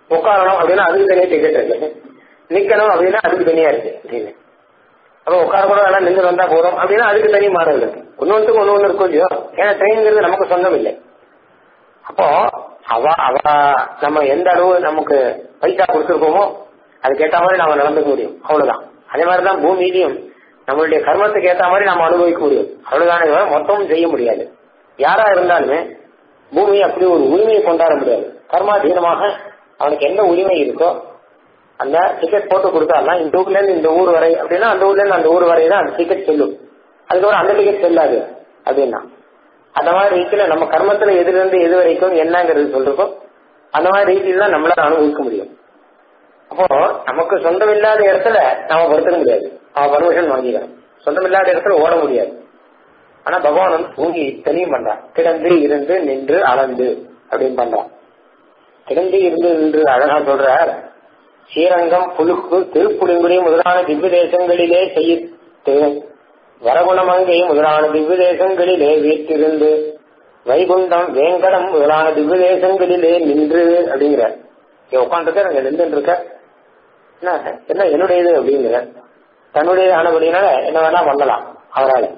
Speaker 1: உட்காரணும் அப்படின்னா அதுக்கு தனியா டிக்கெட் இருக்கு நிக்கணும் அப்படின்னா அதுக்கு தனியா இருக்கு அப்படின்னு அப்ப உட்கார கூட வேணா நின்று வந்தா போதும் அப்படின்னா அதுக்கு தனி மாடல் இருக்கு ஒன்னொன்றுக்கு ஒண்ணு ஒண்ணு இருக்கும் இல்லையோ ஏன்னா ட்ரெயின்ங்கிறது நமக்கு சொந்தம் இல்லை அப்போ அவ அவ நம்ம எந்த அளவு நமக்கு பைசா கொடுத்துருக்கோமோ அதுக்கேற்ற மாதிரி நாம நடந்துக்க முடியும் அவ்வளவுதான் அதே மாதிரிதான் பூமியிலையும் நம்மளுடைய கர்மத்துக்கு ஏற்ற மாதிரி நாம அனுபவிக்க முடியும் அவ்வளவுதானே தவிர மொத்தமும் செய்ய முடியாது யாரா இருந்தாலுமே பூமியை அப்படி ஒரு உரிமையை கொண்டாட முடியாது கர்மாதீனமாக அவனுக்கு எந்த உரிமை இருக்கோ அந்த டிக்கெட் போட்டு கொடுத்தாருன்னா இந்த ஊர்ல இருந்து இந்த ஊர் வரை அப்படின்னா அந்த ஊர்ல இருந்து அந்த ஊர் வரை தான் அந்த டிக்கெட் செல்லும் அதுக்கப்புறம் அந்த டிக்கெட் செல்லாது அப்படின்னா அந்த மாதிரி ரீதியில நம்ம கர்மத்துல எதுல இருந்து எது வரைக்கும் என்னங்கிறது சொல்றோம் அந்த மாதிரி ரீதியில தான் நம்மளால அனுபவிக்க முடியும் அப்போ நமக்கு சொந்தம் இல்லாத இடத்துல நாம படுத்துக்க முடியாது அவன் பர்மிஷன் வாங்கிக்கலாம் சொந்தம் இல்லாத இடத்துல ஓட முடியாது ஆனா பகவான் வந்து பூமி தெளிவும் பண்றான் கிடந்து இருந்து நின்று அளந்து அப்படின்னு பண்றான் கிடந்து இருந்து நின்று அழகா சொல்றார் ஸ்ரீரங்கம் புழுக்கு திருப்புடுங்குடி முதலான திவ்ய தேசங்களிலே செய்யித்து வரகுணமங்கை முதலான திவ்ய தேசங்களிலே வீட்டிருந்து வைகுண்டம் வேங்கடம் முதலான திவ்ய தேசங்களிலே நின்று அப்படிங்கிறார் இங்க உட்காந்துருக்க அங்க நின்று இருக்க என்ன என்ன என்னுடையது அப்படிங்கிற தன்னுடைய ஆனபடினால என்ன வேணா பண்ணலாம் அவரால்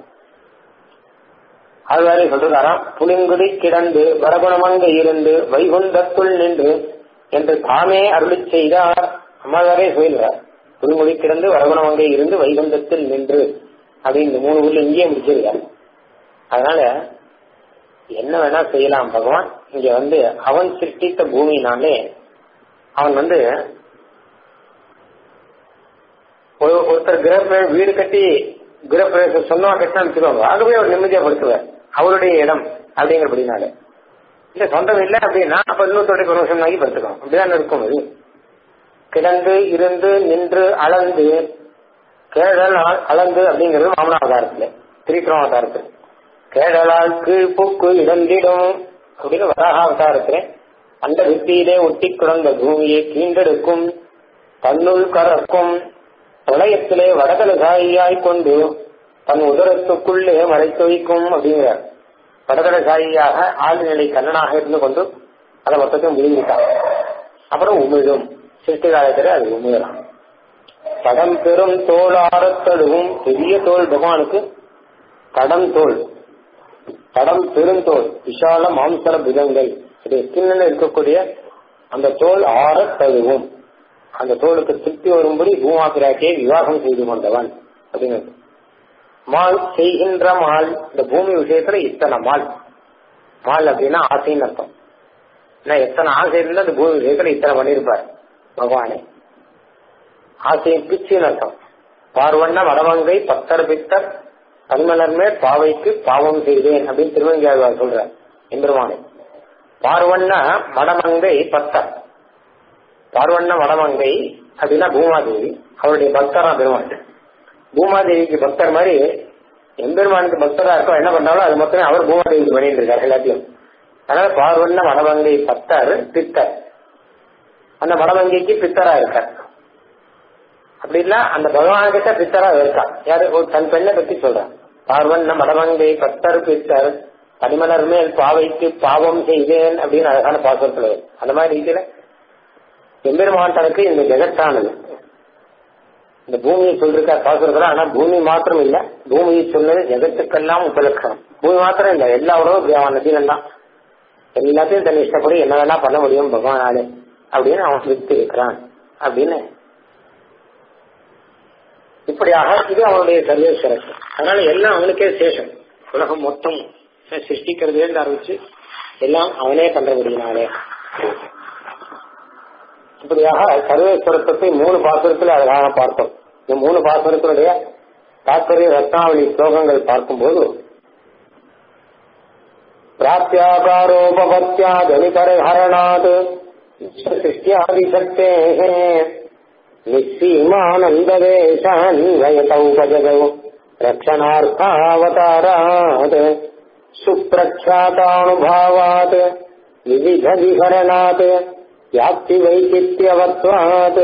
Speaker 1: அது வேற சொல்றாராம் புலிங்குடி கிடந்து வரகுணமங்க இருந்து வைகுண்டத்துள் நின்று என்று தாமே அருளி செய்தார் அம்மாவாரே சொல்கிறார் புலிங்குடி கிடந்து வரகுணமங்க இருந்து வைகுண்டத்தில் நின்று அப்படின்னு இந்த மூணு ஊர்ல இங்கேயே முடிச்சிருக்காரு அதனால என்ன வேணா செய்யலாம் பகவான் இங்க வந்து அவன் சிருஷ்டித்த பூமினாலே அவன் வந்து ஒருத்தர் கிரக வீடு கட்டி கிரகப்பிரவேசம் சொன்னா கட்டினா வச்சுக்கோங்க ஆகவே அவர் நிம்மதியா படுத்துவார் அவருடைய இடம் அப்படிங்கிறபடினால இல்ல சொந்தம் இல்லை அப்படின்னா அப்ப இன்னொருத்தோட பர்மிஷன் வாங்கி படுத்துக்கணும் அப்படிதான் இருக்கும் அது கிடந்து இருந்து நின்று அளந்து கேழல் அளந்து அப்படிங்கிறது மாமன அவதாரத்துல திரிக்கிரம அவதாரத்துல கேழலால் கீழ் பூக்கு இடந்திடும் அப்படின்னு வராக அவதாரத்துல அந்த வித்தியிலே ஒட்டி கிடந்த பூமியை கீண்டெடுக்கும் தன்னுள் கறக்கும் பிரளயத்திலே வடகலசாயியாய் கொண்டு தன் உதரத்துக்குள்ளே மறைத்து வைக்கும் அப்படிங்கிறார் வடகலசாயியாக ஆழ்நிலை கண்ணனாக இருந்து கொண்டு அதை மொத்தத்தையும் விழுங்கிட்டான் அப்புறம் உமிழும் சிருஷ்டி காலத்துல அது உமிழலாம் தடம் பெரும் தோளாரத்தழுவும் பெரிய தோல் பகவானுக்கு தடம் தோல் தடம் பெருந்தோல் விஷால மாம்சர புதங்கள் இது ஸ்கின்ல இருக்கக்கூடிய அந்த தோல் ஆற தழுவும் அந்த தோளுக்கு திருப்தி வரும்படி பூமா பிராட்டியை விவாகம் செய்து கொண்டவன் அப்படிங்கிறது மால் செய்கின்ற மால் இந்த பூமி விஷயத்துல இத்தனை மால் மால் அப்படின்னா ஆசைன்னு அர்த்தம் ஏன்னா எத்தனை ஆசை இருந்தா அந்த பூமி விஷயத்துல இத்தனை பண்ணியிருப்பார் பகவானே ஆசையை பிச்சுன்னு அர்த்தம் பார்வண்ண வடமங்கை பத்தர் பித்தர் கண்மலர்மே பாவைக்கு பாவம் செய்தேன் அப்படின்னு திருவங்கியாழ்வார் சொல்றார் எம்பெருமானே பார்வண்ண மடமங்கை பத்தர் பார்வண்ண வடமங்கை அப்படின்னா பூமாதேவி அவருடைய பக்தரா பெருமாள் பூமாதேவிக்கு பக்தர் மாதிரி எம்பெருமானுக்கு பக்தரா இருக்கோ என்ன பண்ணாலும் அது மொத்தமே அவர் பூமாதேவிக்கு பண்ணிட்டு இருக்காரு எல்லாத்தையும் அதனால பார்வண்ண வடமங்கை பத்தர் பித்தர் அந்த வடமங்கைக்கு பித்தரா இருக்கார் அப்படி இல்ல அந்த பகவான் கிட்ட பித்தரா இருக்கான் யாரு ஒரு தன் பெண்ணை பத்தி சொல்றான் பார்வண்ண மடமங்கை பத்தர் பித்தர் பனிமலர் மேல் பாவைக்கு பாவம் செய்தேன் அப்படின்னு அழகான பாசத்துல அந்த மாதிரி ரீதியில எம்பெருமான் தனக்கு இந்த ஜெகத்தானது இந்த பூமியை சொல்லிருக்கா பாசுறதுல ஆனா பூமி மாத்திரம் இல்ல பூமியை சொன்னது ஜெகத்துக்கெல்லாம் உபலட்சணம் பூமி மாத்திரம் இல்ல எல்லா உறவும் நதியெல்லாம் எல்லாத்தையும் தன் இஷ்டப்படி என்ன வேணா பண்ண முடியும் பகவானாலே அப்படின்னு அவன் வித்து இருக்கிறான் அப்படின்னு இப்படியாக இது அவனுடைய சர்வேஸ்வரன் அதனால எல்லாம் அவனுக்கே சேஷம் உலகம் மொத்தம் சிருஷ்டிக்கிறதுல இருந்து ஆரம்பிச்சு எல்லாம் அவனே பண்றபடினாலே இப்படியாக சர்வேஸ்வரத்தை மூணு பாசுரத்துல அழகாக பார்த்தோம் இந்த மூணு பாசுரத்தினுடைய தாத்பரிய ரத்னாவளி ஸ்லோகங்கள் பார்க்கும்போது பிராப்தியாகாரோபவத்தியாதனிகரஹரணாத் சிருஷ்டியாதிசக்தேः निःसीमानन्दवेशान्वयतौपजगौ रक्षणार्थावतारात् सुप्रख्यातानुभावात् विविधविहरणात् व्याप्तिवैचित्यवत्वात्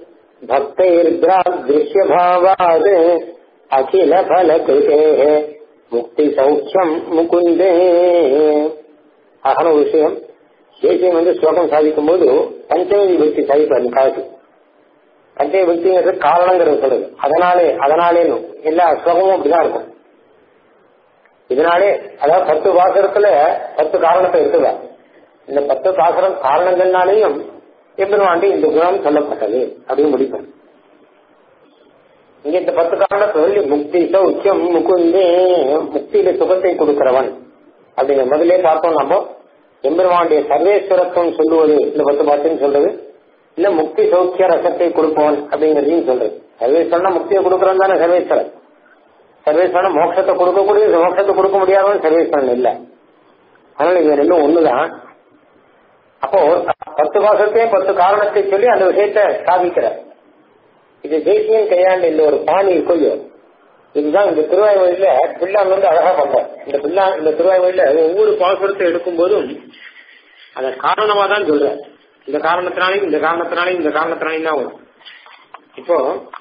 Speaker 1: भक्तैर्द्रादृश्यभावात् अखिलफलकृतेः मुक्तिसौख्यम् मुकुन्दे अहम विषयम् தேசியம் வந்து ஸ்லோகம் சாதிக்கும் போது பஞ்சமி விபக்தி சாதிப்பார் காலத்து பஞ்சமி விபக்திங்கிறது காரணங்கிறது சொல்றது அதனாலே அதனாலேன்னு எல்லா ஸ்லோகமும் அப்படிதான் இருக்கும் இதனாலே அதாவது பத்து பாசுரத்துல பத்து காரணத்தை இருக்குதா இந்த பத்து பாசுரம் காரணங்கள்னாலேயும் எம்பெருமாண்டி இந்த குணம் சொல்லப்பட்டது அப்படின்னு முடிப்பேன் இங்க இந்த பத்து காரணத்தை சொல்லி முக்தி சௌக்கியம் முகுந்தே முக்தியில சுகத்தை கொடுக்கிறவன் அப்படிங்கிற முதலே பார்த்தோம் நம்ம எம்பெருமானுடைய சர்வேஸ்வரத்துவம் சொல்லுவது இந்த பத்து பாட்டுன்னு சொல்றது இல்ல முக்தி சௌக்கிய ரசத்தை கொடுப்பவன் அப்படிங்கறதையும் சொல்றது சர்வேஸ்வரன் முக்தியை கொடுக்கறவன் தானே சர்வேஸ்வரன் சர்வேஸ்வரன் மோட்சத்தை கொடுக்கக்கூடிய மோட்சத்தை கொடுக்க முடியாதவன் சர்வேஸ்வரன் இல்ல அதனால இவங்க ரெண்டும் ஒண்ணுதான் அப்போ பத்து மாசத்தையும் பத்து காரணத்தை சொல்லி அந்த விஷயத்த ஸ்தாபிக்கிறார் இது தேசியம் கையாண்டு இந்த ஒரு பாணி கொள்ளும் இதுதான் இந்த திருவாய்மொழியில பிள்ளான் வந்து அழகா பண்றார் இந்த பிள்ளா இந்த திருவாய்மொழியில ஒவ்வொரு பாசுரத்தை எடுக்கும் போதும் அத காரணமா தான் சொல்ற இந்த காரணத்தினாலையும் இந்த காரணத்தினாலையும் இந்த காரணத்தினாலையும் தான் வரும் இப்போ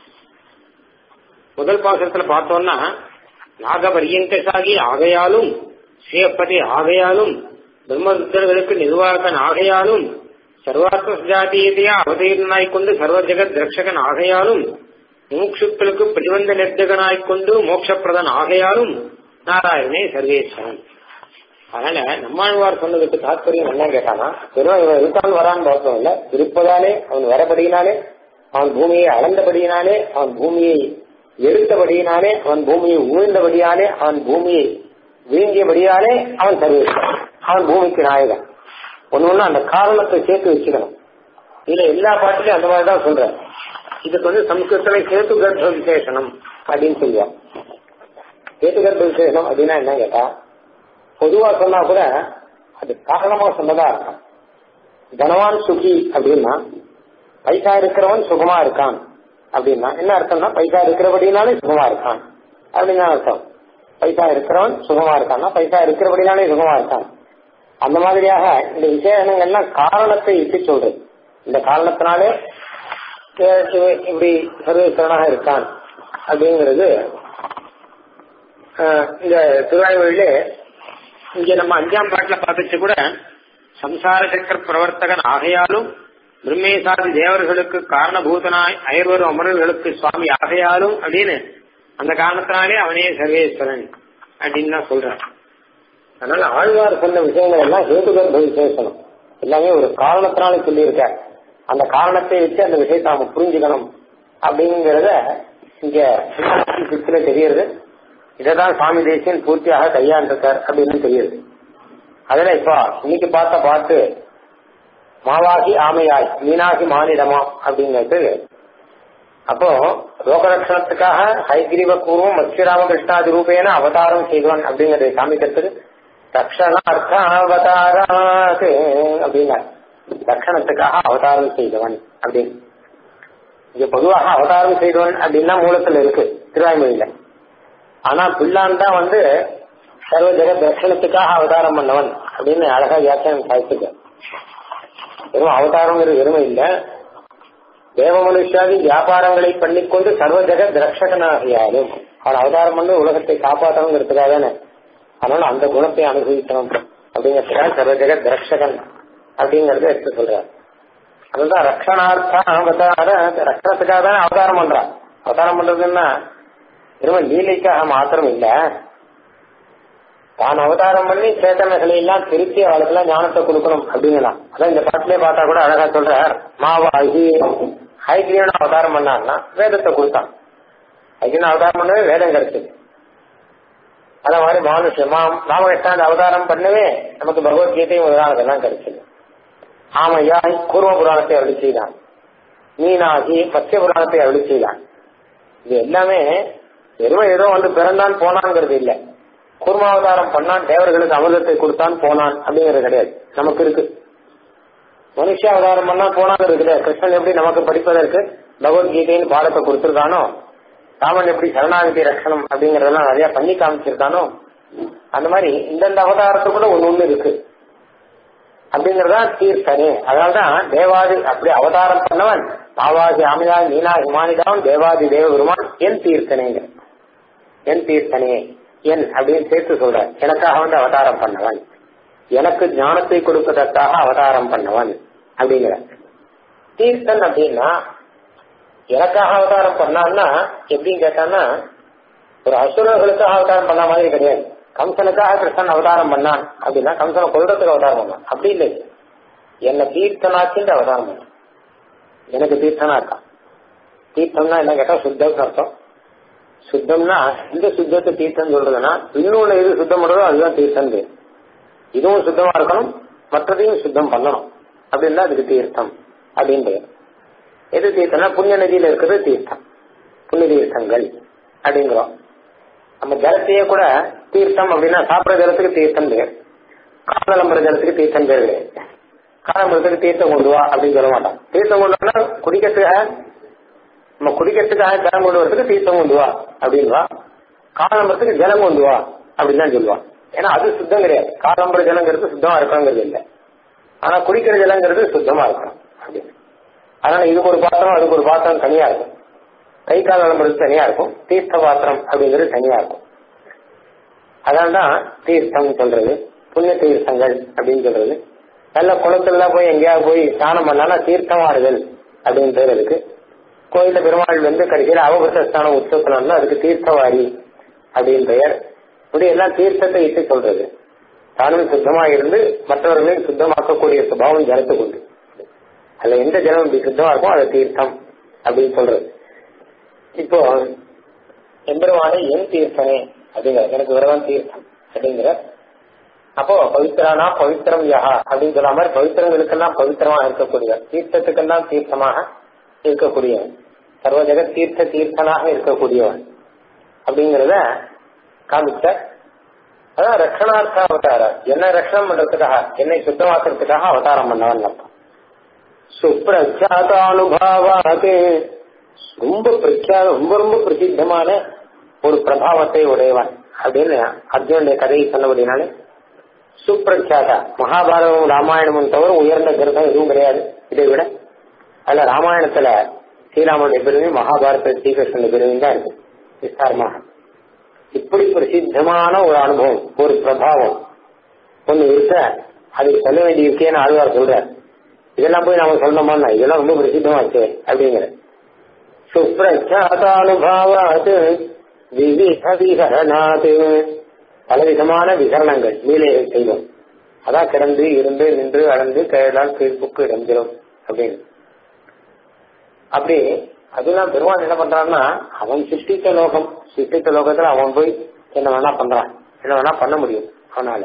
Speaker 1: முதல் பாசுரத்துல பார்த்தோம்னா நாகபரியங்கசாகி ஆகையாலும் சிவப்பதி ஆகையாலும் பிரம்மருத்தர்களுக்கு நிர்வாகன் ஆகையாலும் சர்வாத்ம சுஜாதீயதையா அவதீர்ணனாய் கொண்டு சர்வ ஜெகத் ரட்சகன் ஆகையாலும் மூக்ஷுக்களுக்கு பிரதிபந்த நிர்தகனாய் கொண்டு மோட்சப்பிரதன் ஆகையாலும் நாராயணே சர்வேஸ்வரன் அதனால நம்மாழ்வார் சொன்னதுக்கு தாற்பயம் என்ன கேட்டானா வெறும் இவன் இருக்கான் வரான்னு பார்த்தோம் இல்ல இருப்பதாலே அவன் வரபடியினாலே அவன் பூமியை அளந்தபடியினாலே அவன் பூமியை எடுத்தபடியினாலே அவன் பூமியை ஊழ்ந்தபடியாலே அவன் பூமியை வீங்கியபடியாலே அவன் சர்வேஸ்வரன் அவன் பூமிக்கு நாயகன் ஒண்ணு ஒண்ணு அந்த காரணத்தை சேர்த்து வச்சுக்கணும் இதுல எல்லா பாட்டிலையும் அந்த மாதிரி தான் சொல்றேன் இதுக்கு வந்து சம்ஸ்கிருத்துல கேத்து கர்ப்ப விசேஷனம் அப்படின்னு சொல்லுவான் கேத்து கர்ப்ப விசேஷனம் அப்படின்னா என்ன கேட்டா பொதுவா சொன்னா கூட அது காரணமா சொன்னதா இருக்கும் தனவான் சுகி அப்படின்னா பைசா இருக்கிறவன் சுகமா இருக்கான் அப்படின்னா என்ன அர்த்தம்னா பைசா இருக்கிறபடினாலே சுகமா இருக்கான் அப்படின்னு அர்த்தம் பைசா இருக்கிறவன் சுகமா இருக்கான்னா பைசா இருக்கிறபடினாலே சுகமா இருக்கான் அந்த மாதிரியாக இந்த விசேஷங்கள்லாம் காரணத்தை இட்டு சொல்றது இந்த காரணத்தினாலே இப்படி சர்வேஸ்வரனாக இருக்கான் அப்படிங்கிறது இந்த திருவாய்மொழியிலே இங்க நம்ம அஞ்சாம் பாட்டுல பார்த்துச்சு கூட சம்சார சக்கர பிரவர்த்தகன் ஆகையாலும் பிரம்மேசாதி தேவர்களுக்கு காரணபூதனாய் அயர்வரும் அமரர்களுக்கு சுவாமி ஆகையாலும் அப்படின்னு அந்த காரணத்தினாலே அவனே சர்வேஸ்வரன் அப்படின்னு தான் சொல்றான் அதனால ஆழ்வார் சொன்ன விஷயங்கள் எல்லாம் ஹேதுகர்ப்ப விசேஷனம் எல்லாமே ஒரு காரணத்தினால சொல்லியிருக்க அந்த காரணத்தை வச்சு அந்த விஷயத்தை நாம புரிஞ்சுக்கணும் அப்படிங்கறத இங்க சித்துல தெரியுது இதைதான் சுவாமி தேசியன் பூர்த்தியாக கையாண்டிருக்கார் அப்படின்னு தெரியுது அதுல இப்ப இன்னைக்கு பார்த்த பாட்டு மாவாகி ஆமையாய் மீனாகி மானிடமா அப்படிங்கிறது அப்போ லோகரட்சணத்துக்காக ஹைகிரீவ பூர்வம் மத்ஸ்யராமகிருஷ்ணாதி ரூபேன அவதாரம் செய்வான் அப்படிங்கறதை காமிக்கிறதுக்கு ரக்ஷணார்த்த அவதாராது அப்படின்னா ரக்ஷணத்துக்காக அவதாரம் செய்தவன் அப்படின்னு இங்க பொதுவாக அவதாரம் செய்தவன் அப்படின்னா மூலத்துல இருக்கு திருவாய்மொழியில ஆனா பிள்ளான் தான் வந்து சர்வ ஜெக தர்ஷனத்துக்காக அவதாரம் பண்ணவன் அப்படின்னு அழகா வியாக்கியானம் சாதிச்சிருக்க வெறும் அவதாரங்கிறது வெறுமை இல்ல தேவ மனுஷாதி வியாபாரங்களை பண்ணிக்கொண்டு சர்வ ஜெகத் ரட்சகனாகியாலும் அவன் அவதாரம் பண்ணி உலகத்தை காப்பாற்றணுங்கிறதுக்காக தானே அதனால அந்த குணத்தை அனுபவிக்கணும் அப்படிங்கிறதுக்காக சர்வ ஜெகத் ரட்சகன் அப்படிங்கறத எடுத்து சொல்றார் அதுதான் ரக்ஷணார்த்த அவதார ரக்ஷணத்துக்காக தானே அவதாரம் பண்றான் அவதாரம் பண்றதுன்னா வெறும் லீலைக்காக மாத்திரம் இல்ல தான் அவதாரம் பண்ணி சேத்தனைகளை எல்லாம் திருப்பி அவளுக்கெல்லாம் ஞானத்தை கொடுக்கணும் அப்படிங்கலாம் அதான் இந்த பாட்டிலே பார்த்தா கூட அழகா சொல்ற மாவாகி ஹைகிரீவன் அவதாரம் பண்ணான்னா வேதத்தை கொடுத்தான் ஹைகிரீவன் அவதாரம் பண்ணவே வேதம் கிடைச்சது அத மாதிரி மானுஷ மாம் ராமகிருஷ்ணாந்த அவதாரம் பண்ணவே நமக்கு பகவத்கீதையும் உதாரணத்தெல்லாம் கிடைச்சது ஆமையா கூர்ம புராணத்தை அருளி செய்தான் மீனாகி மத்திய புராணத்தை அருளி செய்தான் இது எல்லாமே வெறும் ஏதோ வந்து பிறந்தான் போனான்ங்கிறது இல்ல கூர்மாவதாரம் பண்ணான் தேவர்களுக்கு அமிர்தத்தை கொடுத்தான் போனான் அப்படிங்கிறது கிடையாது நமக்கு இருக்கு மனுஷ அவதாரம் பண்ணா போனாங்கிறது கிடையாது கிருஷ்ணன் எப்படி நமக்கு படிப்பதற்கு பகவத்கீதைன்னு பாடத்தை கொடுத்திருக்கானோ ராமன் எப்படி சரணாகதி ரட்சணம் அப்படிங்கறதெல்லாம் நிறைய பண்ணி காமிச்சிருக்கானோ அந்த மாதிரி இந்தந்த அவதாரத்துக்குள்ள ஒண்ணு ஒண்ணு இருக்கு அப்படிங்கறதான் தீர்த்தனே அதனால்தான் தேவாதி அப்படி அவதாரம் பண்ணவன் மாவாதி ஆமியா மீனா ஹிமானிதான் தேவாதி தேவ பெருமான் என் தீர்த்தனேங்க என் தீர்த்தனே என் அப்படின்னு சேர்த்து சொல்ற எனக்காக வந்து அவதாரம் பண்ணவன் எனக்கு ஞானத்தை கொடுப்பதற்காக அவதாரம் பண்ணவன் அப்படிங்கிற தீர்த்தன் அப்படின்னா எனக்காக அவதாரம் பண்ணான்னா எப்படின்னு கேட்டான்னா ஒரு அசுரர்களுக்காக அவதாரம் பண்ண மாதிரி கிடையாது கம்சனுக்காக கிருஷ்ணன் அவதாரம் பண்ணான் அப்படின்னா கம்சனை கொள்றதுக்கு அவதாரம் பண்ணான் அப்படி இல்லை என்ன தீர்த்தனாச்சுன்னு அவதாரம் பண்ணான் எனக்கு தீர்த்தனா இருக்கான் தீர்த்தம்னா என்ன கேட்டா சுத்தம் அர்த்தம் சுத்தம்னா இந்த சுத்தத்தை தீர்த்தம் சொல்றதுன்னா இன்னொன்னு எது சுத்தம் பண்றதோ அதுதான் தீர்த்தம் பேர் இதுவும் சுத்தமா இருக்கணும் மற்றதையும் சுத்தம் பண்ணணும் அப்படின்னா அதுக்கு தீர்த்தம் அப்படின்னு பேர் எது தீர்த்தம்னா புண்ணிய நதியில இருக்கிறது தீர்த்தம் புண்ணிய தீர்த்தங்கள் அப்படிங்கிறோம் நம்ம ஜலத்தையே கூட தீர்த்தம் அப்படின்னா சாப்பிட்ற ஜலத்துக்கு தீர்த்தம் பேர் காலம்புற ஜலத்துக்கு தீர்த்தம் பேர் கிடையாது காலம்புறத்துக்கு தீர்த்தம் கொண்டு வா அப்படின்னு சொல்ல மாட்டான் தீர்த்தம் கொண்டு வந்தா குடிக்கிறதுக்காக நம்ம குடிக்கிறதுக்காக ஜலம் கொண்டு வரதுக்கு தீர்த்தம் கொண்டு வா அப்படின்வா காலம்பரத்துக்கு ஜலம் கொண்டு வா அப்படின்னு தான் சொல்லுவான் ஏன்னா அது சுத்தம் கிடையாது காலம்பர ஜலங்கிறது சுத்தமா இருக்கணுங்கிறது இல்லை ஆனா குடிக்கிற ஜலங்கிறது சுத்தமா இருக்கணும் அப்படின்னு அதனால இதுக்கு ஒரு பாத்திரம் அதுக்கு ஒரு பாத்திரம் தனியா இருக்கும் கை கால் விளம்பரம் தனியா இருக்கும் தீர்த்த பாத்திரம் அப்படிங்கிறது தனியா இருக்கும் அதனால்தான் தீர்த்தம் சொல்றது புண்ணிய தீர்த்தங்கள் அப்படின்னு சொல்றது நல்ல குளத்துல போய் எங்கேயாவது போய் ஸ்நானம் பண்ணானா தீர்த்தமாடுதல் அப்படின்னு பேர் இருக்கு கோயில பெருமாள் வந்து கடைசியில் அவபத்த ஸ்தானம் உற்சவத்தினா அதுக்கு தீர்த்தவாரி அப்படின்னு பெயர் இப்படி எல்லாம் தீர்த்தத்தை இட்டு சொல்றது தானும் சுத்தமா இருந்து மற்றவர்களையும் சுத்தமாக்கக்கூடிய சுபாவம் ஜலத்துக்கு உண்டு அதுல எந்த ஜலம் இப்படி சுத்தமா இருக்கும் அது தீர்த்தம் அப்படின்னு சொல்றது இப்போ எம்பெருமானே என் தீர்த்தனே அப்படிங்கிற எனக்கு விரதம் தீர்த்தம் அப்படிங்கிற அப்போ பவித்ரானா பவித்திரம் யஹா அப்படின்னு சொல்ல மாதிரி பவித்திரங்களுக்கெல்லாம் பவித்திரமா இருக்கக்கூடியவர் தீர்த்தத்துக்கெல்லாம் தீர்த்தமாக இருக்கக்கூடியவன் சர்வ ஜெகத் தீர்த்த தீர்த்தனாக இருக்கக்கூடியவன் அப்படிங்கிறத காமிச்ச அதான் ரட்சணார்த்த அவதாரம் என்ன ரட்சணம் பண்றதுக்காக என்னை சுத்தமாக்குறதுக்காக அவதாரம் பண்ணவன் அர்த்தம் சுப்பிரச்சாதானுபாவாது ரொம்ப பிரख्याத ரொம்ப ரொம்ப பிரசித்தமான ஒரு பிரபாவத்தை உடையவன் அப்படின்னு அர்ஜுனுடைய கதையை சொன்னபடினாலே சுப்பிரச்சாதா மகாபாரதமும் ராமாயணமும் தவிர உயர்ந்த கிரகம் எதுவும் கிடையாது இதை விட அதுல ராமாயணத்துல ஸ்ரீராமனுடைய பெருமையும் மகாபாரத ஸ்ரீகிருஷ்ணனுடைய பெருமையும் தான் இருக்கு விஸ்தாரமாக இப்படி பிரசித்தமான ஒரு அனுபவம் ஒரு பிரபாவம் ஒண்ணு இருக்க அதை சொல்ல வேண்டிய இருக்கேன்னு ஆழ்வார் சொல்றார் இதெல்லாம் போய் நாம சொல்லணுமா இதெல்லாம் ரொம்ப பிரசித்தமாச்சு அப்படிங்கிற சுப்பிரச்சாதானுபாவாது விவித விகரணாது பலவிதமான விகரணங்கள் லீலைகள் செய்வோம் அதான் கிடந்து இருந்து நின்று அடர்ந்து கேளால் கீழ்ப்புக்கு இடஞ்சிரும் அப்படின்னு அப்படி அதெல்லாம் பெருமான் என்ன பண்றான்னா அவன் சிருஷ்டித்த லோகம் சிருஷ்டித்த லோகத்துல அவன் போய் என்ன வேணா பண்றான் என்ன வேணா பண்ண முடியும் அவனால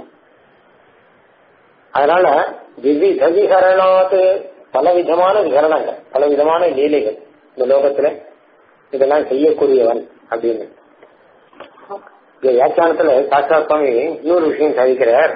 Speaker 1: அதனால விவித விகரணாத்து பல விதமான விகரணங்கள் பல விதமான லீலைகள் இந்த லோகத்துல இதெல்லாம் செய்யக்கூடியவன் அப்படின்னு இந்த வியாக்கியானத்துல சாஸ்திரா சுவாமி இன்னொரு விஷயம் சாதிக்கிறார்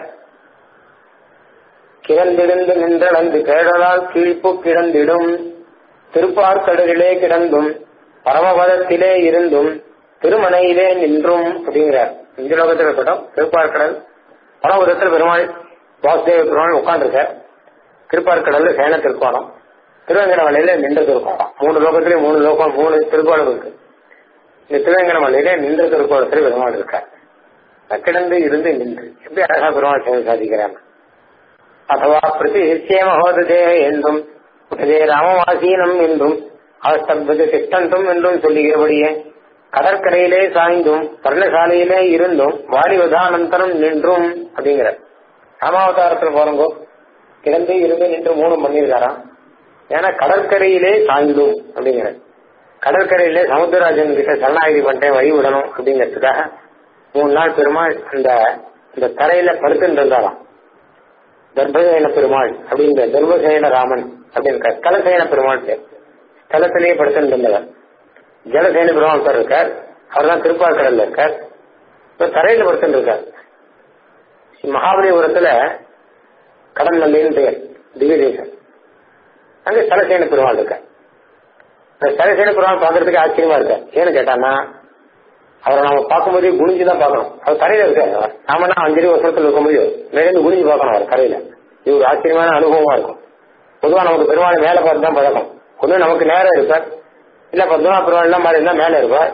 Speaker 1: கிடந்திடுந்து நின்றளந்து கேடலால் கீழ்ப்பு கிடந்திடும் திருப்பார்கடலிலே கிடந்தும் பரமபதத்திலே இருந்தும் திருமணையிலே நின்றும் அப்படிங்கிறார் இந்த லோகத்தில் இருக்கட்டும் திருப்பார்கடல் பரமபதத்தில் பெருமாள் வாசுதேவ பெருமாள் உட்காந்துருக்கார் திருப்பார்கடல்ல சேன திருக்கோணம் திருவேங்கடமலையில நின்ற திருக்கோணம் மூணு லோகத்திலே மூணு லோகம் மூணு திருக்கோணம் இருக்கு இந்த திருவேங்கடமலையில நின்ற திருக்கோணத்தில் பெருமாள் இருக்கார் கிடந்து இருந்து நின்று எப்படி அழகா பெருமாள் சேவை சாதிக்கிறார் அதுவா பிரதிஷ்டே மகோததே என்றும் உடனே ராமவாசீனம் என்றும் அவஸ்தபது திஷ்டந்தும் என்றும் சொல்லுகிறபடியே கடற்கரையிலே சாய்ந்தும் பர்ணசாலையிலே இருந்தும் வாரிவதானந்தரம் நின்றும் அப்படிங்கிற ராமாவதாரத்துல போறங்கோ கிடந்து இருந்து நின்று மூணு பண்ணியிருக்காராம் ஏன்னா கடற்கரையிலே சாய்ந்தும் அப்படிங்கிற கடற்கரையிலே சமுத்திரராஜன் கிட்ட சரணாகதி பண்ணிட்டேன் வழி விடணும் அப்படிங்கிறதுக்காக மூணு நாள் பெருமாள் அந்த இந்த தரையில படுத்துட்டு இருந்தாராம் தர்பசேன பெருமாள் அப்படிங்கிற தர்பசேன ராமன் அப்படின்னு ஸ்தலசேன பெருமாள் பேர் ஸ்தலத்திலேயே படுத்துட்டு இருந்தவர் ஜலசேன பெருமாள் பேர் இருக்கார் அவர் தான் திருப்பாக்கடல்ல இருக்கார் இப்ப தரையில படுத்துட்டு இருக்கார் மகாபலிபுரத்துல கடல் நல்லின்னு பெயர் திவ்ய தேசம் அங்க ஸ்தலசேன பெருமாள் இருக்கார் ஸ்தலசேன பெருமாள் பாக்குறதுக்கு ஆச்சரியமா இருக்கார் ஏன்னு கேட்டான்னா அவரை நாம பார்க்கும்போதே குனிஞ்சுதான் பார்க்கணும் அவர் கரையில இருக்காரு நாம அஞ்சலி வருஷத்துல இருக்க முடியும் மேலேருந்து குனிஞ்சு பார்க்கணும் அவர் கரையில இது ஒரு ஆச்சரியமான அனுபவமா இருக்கும் பொதுவா நமக்கு பெருமாள் மேல பார்த்து தான் பழக்கம் ஒண்ணு நமக்கு நேரம் இருப்பார் இல்ல பத்மா பெருமாள் எல்லாம் மாதிரி இருந்தா மேல இருப்பார்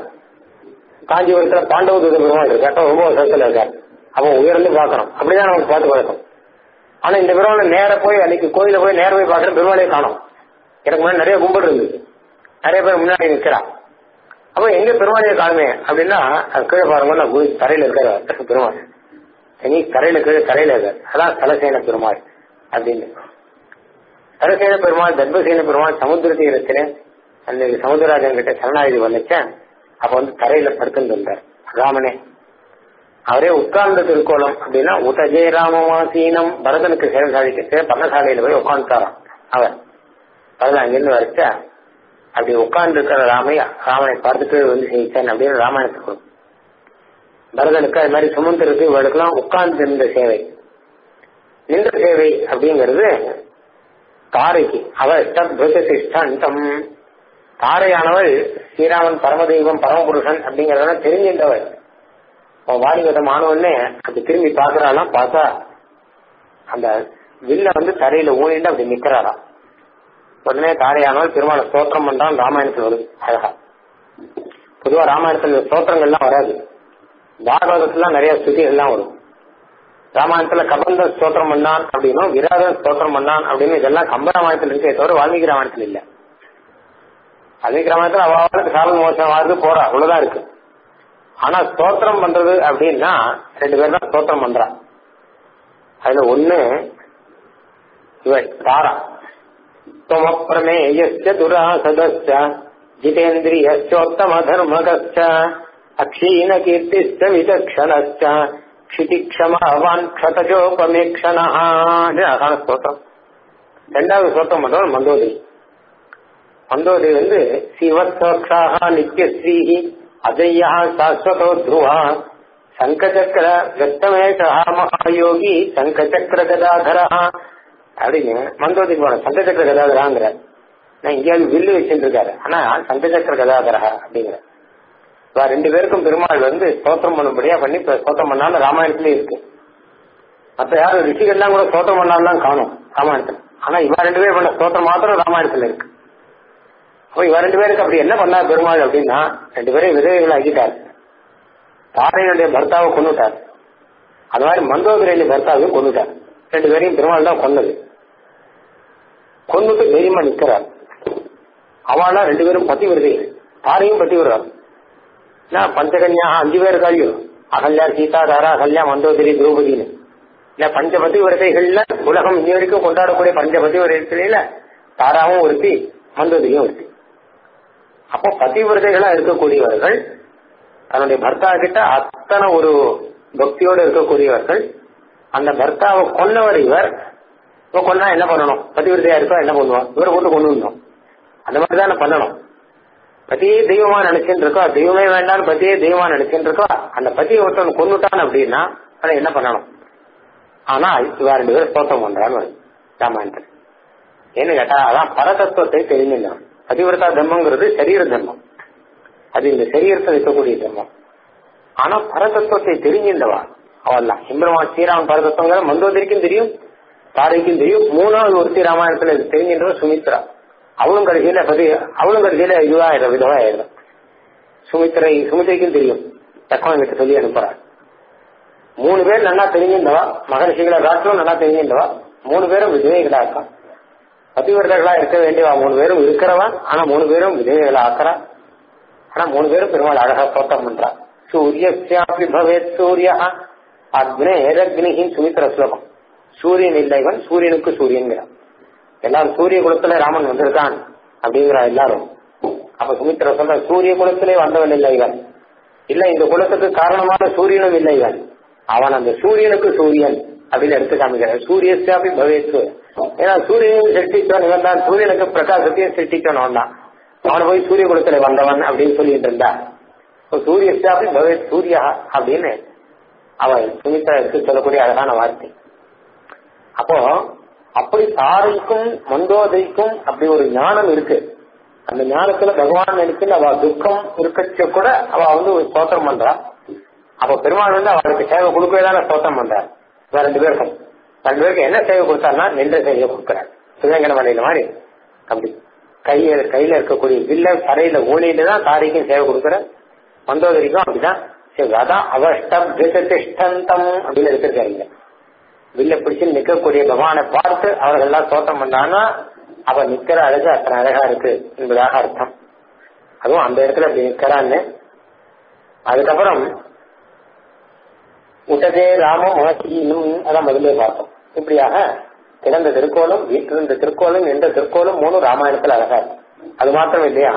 Speaker 1: காஞ்சிபுரத்துல பாண்டவ தூத பெருமாள் இருக்கார் ரொம்ப வருஷத்துல இருக்கார் அவன் உயர்ந்து பார்க்கணும் அப்படிதான் நமக்கு பார்த்து பழக்கம் ஆனா இந்த பெருமாளை நேர போய் அன்னைக்கு கோயில போய் நேர போய் பாக்குற பெருமாளையே காணும் எனக்கு முன்னாடி நிறைய கும்பல் இருந்தது நிறைய பேர் முன்னாடி நிற்கிறான் அப்ப எங்க பெருமாளையே காணுமே அப்படின்னா அது கீழே பாருங்க நான் குரு தரையில இருக்கிற பெருமாள் தனி கரையில கீழே கரையில இருக்கார் அதான் தலசேன பெருமாள் அப்படின்னு தலசேன பெருமாள் தர்பசேன பெருமாள் சமுத்திர தீரத்துல அந்த சமுத்திரராஜன் கிட்ட சரணாயுதி வந்துச்சேன் அப்ப வந்து தரையில படுத்துட்டு இருந்தார் ராமனே அவரே உட்கார்ந்த திருக்கோலம் அப்படின்னா உதஜே ராமவாசீனம் பரதனுக்கு செயல் சாதிக்க பர்ணசாலையில போய் உட்காந்துட்டாராம் அவர் பரதன் அங்கிருந்து வரைச்ச அப்படி உட்கார்ந்து இருக்கிற ராமையா ராமனை பார்த்துட்டு வந்து செய்தான் அப்படின்னு ராமாயணத்துக்கு பரதனுக்கு அது மாதிரி சுமந்திருக்கு இவளுக்கெல்லாம் உட்கார்ந்து இருந்த சேவை நின்ற சேவை அப்படிங்கிறது தாரைக்கு அவள் பிரதிஷ்டம் தாரையானவள் ஸ்ரீராமன் பரமதெய்வம் பரமபுருஷன் அப்படிங்கறதெல்லாம் தெரிஞ்சின்றவள் வாலிபதம் ஆனவொடனே அப்படி திரும்பி பாக்குறாளாம் பார்த்தா அந்த வில்ல வந்து தரையில ஊனிட்டு அப்படி நிக்கிறாராம் உடனே தாரையானவள் பெருமாளை ஸ்தோத்திரம் பண்றான் ராமாயணத்தில் வருது அழகா பொதுவா ராமாயணத்துல ஸ்தோத்திரங்கள்லாம் வராது பாகவதத்துல நிறைய ஸ்துதிகள்லாம் வரும் ராமாயணத்துல கபந்த ஸ்தோத்திரம் பண்ணான் அப்படின்னும் விராதன் ஸ்தோத்திரம் பண்ணான் அப்படின்னு இதெல்லாம் கம்ப ராமாயணத்துல இருக்கே தவிர வால்மீகி ராமாயணத்துல இல்ல வால்மீகி ராமாயணத்துல அவளுக்கு சாலம் மோசம் வாழ்ந்து போறா அவ்வளவுதான் இருக்கு ஆனா ஸ்தோத்திரம் பண்றது அப்படின்னா ரெண்டு பேர் தான் ஸ்தோத்திரம் பண்றா அதுல ஒண்ணு இவள் தாரா त्वमप्रमेयश्च दुरासदश्च जितेन्द्रियश्चोत्तमधर्मकश्च अक्षीणकीर्तिश्च विचक्षणश्च क्षितिक्षमावान् क्षतजोपमेक्षणः அழகான ஸ்தோத்திரம் ரெண்டாவது ஸ்தோத்திரம் பண்றவர் மந்தோதரி மந்தோதரி வந்து சிவசோக்ஷாக நித்யஸ்ரீஹி அஜய்யா சாஸ்வதோ துருவா சங்கச்சக்கர வெத்தமேஷா மகாயோகி சங்கச்சக்கர கதாதரா அப்படின்னு மந்தோதிக்கு போன சங்கச்சக்கர கதாதராங்கிற நான் எங்கேயாவது வில்லு வச்சுட்டு இருக்காரு ஆனா சங்கச்சக்கர கதாதரா அப்படிங்கிற ரெண்டு பேருக்கும் பெருமாள் வந்து ஸ்தோத்திரம் பண்ணும்படியா பண்ணி இப்ப ஸ்தோத்திரம் பண்ணாலும் ராமாயணத்திலே இருக்கு மத்த யாரும் ரிஷிகள்லாம் கூட ஸ்தோத்திரம் பண்ணாலும் காணும் ராமாயணத்துல ஆனா இவ ரெண்டு பேர் பண்ண ஸ்தோத்திரம் மாத்திரம் ராமாயணத்துல இருக்கு அப்ப இவ ரெண்டு பேருக்கு அப்படி என்ன பண்ணா பெருமாள் அப்படின்னா ரெண்டு பேரும் விதவைகள் ஆக்கிட்டார் தாரையுடைய பர்த்தாவை கொண்டுட்டார் அது மாதிரி மந்தோதரையுடைய பர்த்தாவையும் கொண்டுட்டார் ரெண்டு பேரையும் பெருமாள் தான் கொன்னது கொண்டுட்டு தைரியமா நிக்கிறார் அவளா ரெண்டு பேரும் பத்தி விரதைகள் தாரையும் பத்தி விடுறார் நான் பஞ்சகன்யா அஞ்சு பேர் இருக்காளியோ அகல்யா சீதா தாரா அகல்யா மந்தோதரி திரௌபதினு இல்ல பஞ்சபதி விரதைகள்ல உலகம் இன்னி வரைக்கும் கொண்டாடக்கூடிய பஞ்சபதி விரதைகள்ல தாராவும் ஒருத்தி மந்தோதரியும் ஒருத்தி அப்போ பதிவிரதைகளா இருக்கக்கூடியவர்கள் தன்னுடைய பர்த்தா கிட்ட அத்தனை ஒரு பக்தியோடு இருக்கக்கூடியவர்கள் அந்த பர்த்தாவை கொன்னவர் இவர் இப்போ கொண்டா என்ன பண்ணணும் பதிவிரதையா இருக்கோ என்ன பண்ணுவோம் இவரை போட்டு கொண்டு வந்தோம் அந்த மாதிரி தானே பண்ணணும் பதியே தெய்வமா நினைச்சுட்டு இருக்கோ தெய்வமே வேண்டாம் பதியே தெய்வமா நினைச்சுட்டு இருக்கோ அந்த பதியை ஒருத்தன் கொண்டுட்டான் அப்படின்னா அதை என்ன பண்ணணும் ஆனா இவ ரெண்டு பேரும் ஸ்தோத்திரம் பண்றான்னு ராமாயணத்தில் ஏன்னு கேட்டா அதான் பரதத்துவத்தை தெரிஞ்சிருந்தான் பதிவிரதா தர்மங்கிறது சரீர தர்மம் அது இந்த சரீரத்தில் இருக்கக்கூடிய தர்மம் ஆனா பரதத்துவத்தை தெரிஞ்சின்றவா அவெல்லாம் எம்பெருமான் ஸ்ரீராமன் பரதத்துவங்கிற மந்தோதரிக்கும் தெரியும் தாரைக்கும் தெரியும் மூணாவது ஒருத்தி ராமாயணத்துல தெரிஞ்சின்றவ சுமித்ரா அவளும் கடைசியில பதி அவளும் கடைசியில இதுவாயிரம் விதவாயிரம் சுமித்ரை சுமித்ரைக்கும் தெரியும் தக்கவன் கிட்ட சொல்லி அனுப்புறாள் மூணு பேர் நல்லா தெரிஞ்சின்றவா மகரிஷிகளை காட்டிலும் நல்லா தெரிஞ்சின்றவா மூணு பேரும் விதவைகளா இருக்கா பதிவிரதர்களா இருக்க வேண்டியவா மூணு பேரும் இருக்கிறவா ஆனா மூணு பேரும் விதவைகளா ஆக்குறா ஆனா மூணு பேரும் பெருமாள் அழகா தோட்டம் பண்றா சூரியஸ்யாபி பவேத் சூரிய அக்னேரக்னிஹி சுமித்திர ஸ்லோகம் சூரியன் இல்லை இவன் சூரியனுக்கு சூரியன்கிறான் எல்லாரும் சூரிய குலத்துல ராமன் வந்திருக்கான் அப்படிங்கிறா எல்லாரும் அப்ப சுமித்திர சொல்ற சூரிய குலத்திலே வந்தவன் இல்லை இவன் இல்ல இந்த குலத்துக்கு காரணமான சூரியனும் இல்லை இவன் அவன் அந்த சூரியனுக்கு சூரியன் அப்படின்னு எடுத்து காமிக்கிறான் சூரியஸ்யாபி பவேத்து ஏன்னா சூரியனையும் சிருஷ்டித்தவன் இவன் தான் சூரியனுக்கு பிரகாசத்தையும் சிருஷ்டித்தவன் அவன் தான் அவன் போய் சூரிய குலத்துல வந்தவன் அப்படின்னு சொல்லிட்டு இருந்தா சூரியஸ்யாபி பவேத் சூர்யா அப்படின்னு அவன் சுமித்ரா எடுத்து சொல்லக்கூடிய அழகான வார்த்தை அப்போ அப்படி தாரைக்கும் மந்தோதைக்கும் அப்படி ஒரு ஞானம் இருக்கு அந்த ஞானத்துல பகவான் நினைச்சு அவ துக்கம் இருக்கச்ச கூட அவ வந்து ஒரு ஸ்தோத்திரம் பண்றா அப்ப பெருமாள் வந்து அவளுக்கு சேவை கொடுக்கவே தானே ஸ்தோத்திரம் பண்றார் வேற ரெண்டு பேருக்கும் ரெண்டு பேருக்கு என்ன சேவை கொடுத்தாருன்னா நின்ற சேவையை கொடுக்குறாரு சிவங்கன மலையில மாதிரி அப்படி கையில கையில இருக்கக்கூடிய வில்ல தரையில ஊழியில தான் தாரைக்கும் சேவை கொடுக்குற மந்தோதரிக்கும் அப்படிதான் சரி அதான் அவஷ்டம் திஷ்டந்தம் அப்படின்னு எடுத்திருக்காருங்க வில்ல பிடிச்சு நிற்கக்கூடிய பகவானை பார்த்து அவர்கள் எல்லாம் தோட்டம் பண்ணான்னா அவ நிக்கிற அழகு அத்தனை அழகா இருக்கு என்பதாக அர்த்தம் அதுவும் அந்த இடத்துல அப்படி நிக்கிறான்னு அதுக்கப்புறம் உட்டதே ராமம் உணர்ச்சியும் அதான் முதல்ல பார்த்தோம் இப்படியாக கிடந்த திருக்கோலம் வீட்டிலிருந்த திருக்கோலம் எந்த திருக்கோலம் மூணு ராமாயணத்துல அழகா இருக்கு அது மாத்திரம் இல்லையா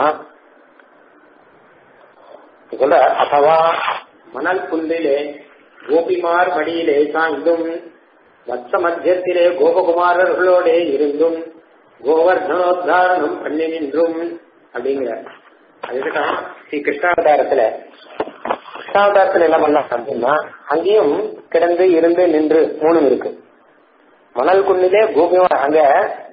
Speaker 1: சொல்ற அசவா மணல் புல்லிலே கோபிமார் மடியிலே சாய்ந்தும் வத்ச மத்தியத்திலே கோபகுமாரர்களோட இருந்தும் கோவர்தனோத்தாரணம் பண்ணி நின்றும் அப்படிங்கிற அதுக்குதான் ஸ்ரீ கிருஷ்ணாவதாரத்துல கிருஷ்ணாவதாரத்துல என்ன பண்ணலாம் அப்படின்னா அங்கேயும் கிடந்து இருந்து நின்று மூணும் இருக்கு மணல் குன்னிலே கோபிமார் அங்க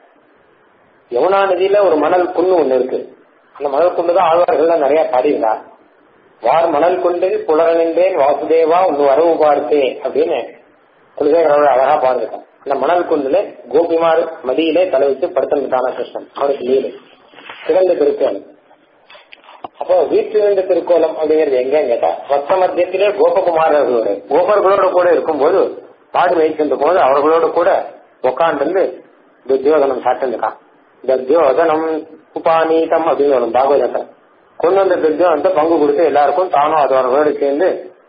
Speaker 1: யமுனா நதியில ஒரு மணல் குன்னு ஒண்ணு இருக்கு அந்த மணல் குண்டு தான் ஆழ்வார்கள் நிறைய பாடியிருந்தா வார் மணல் குண்டில் புலரணின்றேன் வாசுதேவா ஒன்னு வரவு பார்த்தே அப்படின்னு குலசேகரோட அழகா பாடுறான் அந்த மணல் குண்டுல கோபிமார் மதியிலே தலை வச்சு படுத்திருந்தான கிருஷ்ணன் அவருக்கு லீடு சிறந்த திருக்கோலம் அப்போ வீட்டிலிருந்த திருக்கோலம் அப்படிங்கிறது எங்கன்னு கேட்டா வத்த மத்தியத்திலே கோபகுமாரர்களோட கோபர்களோட கூட இருக்கும்போது பாடு வைக்கின்ற போது அவர்களோட கூட உட்காந்து துத்தியோதனம் சாப்பிட்டுருக்கான் தத்தியோதனம் உபாநீதம் அப்படின்னு ஒரு பாகவதத்தை கொண்டு வந்த துத்தியோதனத்தை பங்கு கொடுத்து எல்லாருக்கும் தானும் அது அவர்களோடு சேர்ந்து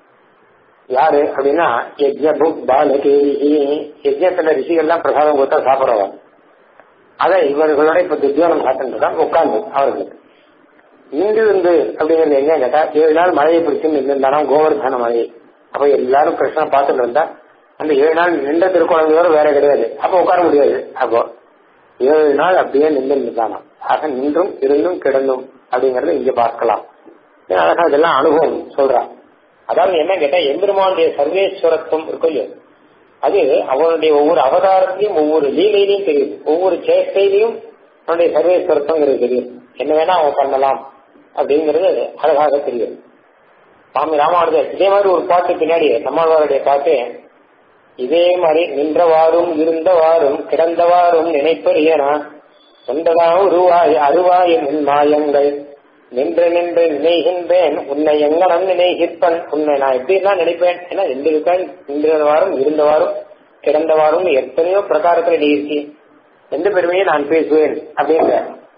Speaker 1: யாரு அப்படின்னா யஜ்ய புக் பாலகேரி யஜ்யத்துல ரிஷிகள்லாம் பிரசாதம் கொடுத்தா சாப்பிடுவாங்க அதை இவர்களோட இப்ப துத்தியோதனம் சாப்பிட்டுருக்கான் உட்கார்ந்து அவர்களுக்கு இன்று இருந்து அப்படிங்கிறது எங்க கேட்டா ஏழு நாள் மழையை பிடிச்சு நின்றுந்தானா கோவர்தன மழை அப்ப எல்லாரும் கிருஷ்ணன் பார்த்துட்டு இருந்தா அந்த ஏழு நாள் நின்ற திருக்குழந்தையோட வேற கிடையாது அப்ப உட்கார முடியாது அப்போ ஏழு நாள் அப்படியே நின்று நின்றானா ஆக நின்றும் இருந்தும் கிடந்தும் அப்படிங்கறத இங்க பார்க்கலாம் அழகா இதெல்லாம் அனுபவம் சொல்றான் அதாவது என்ன கேட்டா எம்பெருமானுடைய சர்வேஸ்வரத்துவம் இருக்கும் இல்லையோ அது அவனுடைய ஒவ்வொரு அவதாரத்திலையும் ஒவ்வொரு லீலையிலையும் தெரியுது ஒவ்வொரு சேஷ்டையிலையும் அவனுடைய சர்வேஸ்வரத்துவங்கிறது தெரியும் என்ன வேணா அவன் பண்ணலாம் அப்படிங்கிறது அழகாக தெரியும் சுவாமி ராமானுஜர் இதே மாதிரி ஒரு பாட்டு பின்னாடி நம்மளுடைய பாட்டு இதே மாதிரி நின்றவாறும் இருந்தவாறும் கிடந்தவாறும் நினைப்பறியனா சொந்ததா உருவாய் அருவாய் என் மாயங்கள் நின்று நின்று நினைகின்றேன் உன்னை எங்கனம் நினைகிற்பன் உன்னை நான் எப்படிலாம் நினைப்பேன் ஏன்னா ரெண்டு இருக்காய் நின்றவாறும் இருந்தவாறும் கிடந்தவாறும் எத்தனையோ பிரகாரத்துல நீ இருக்கேன் எந்த பெருமையை நான் பேசுவேன் அப்படிங்கிற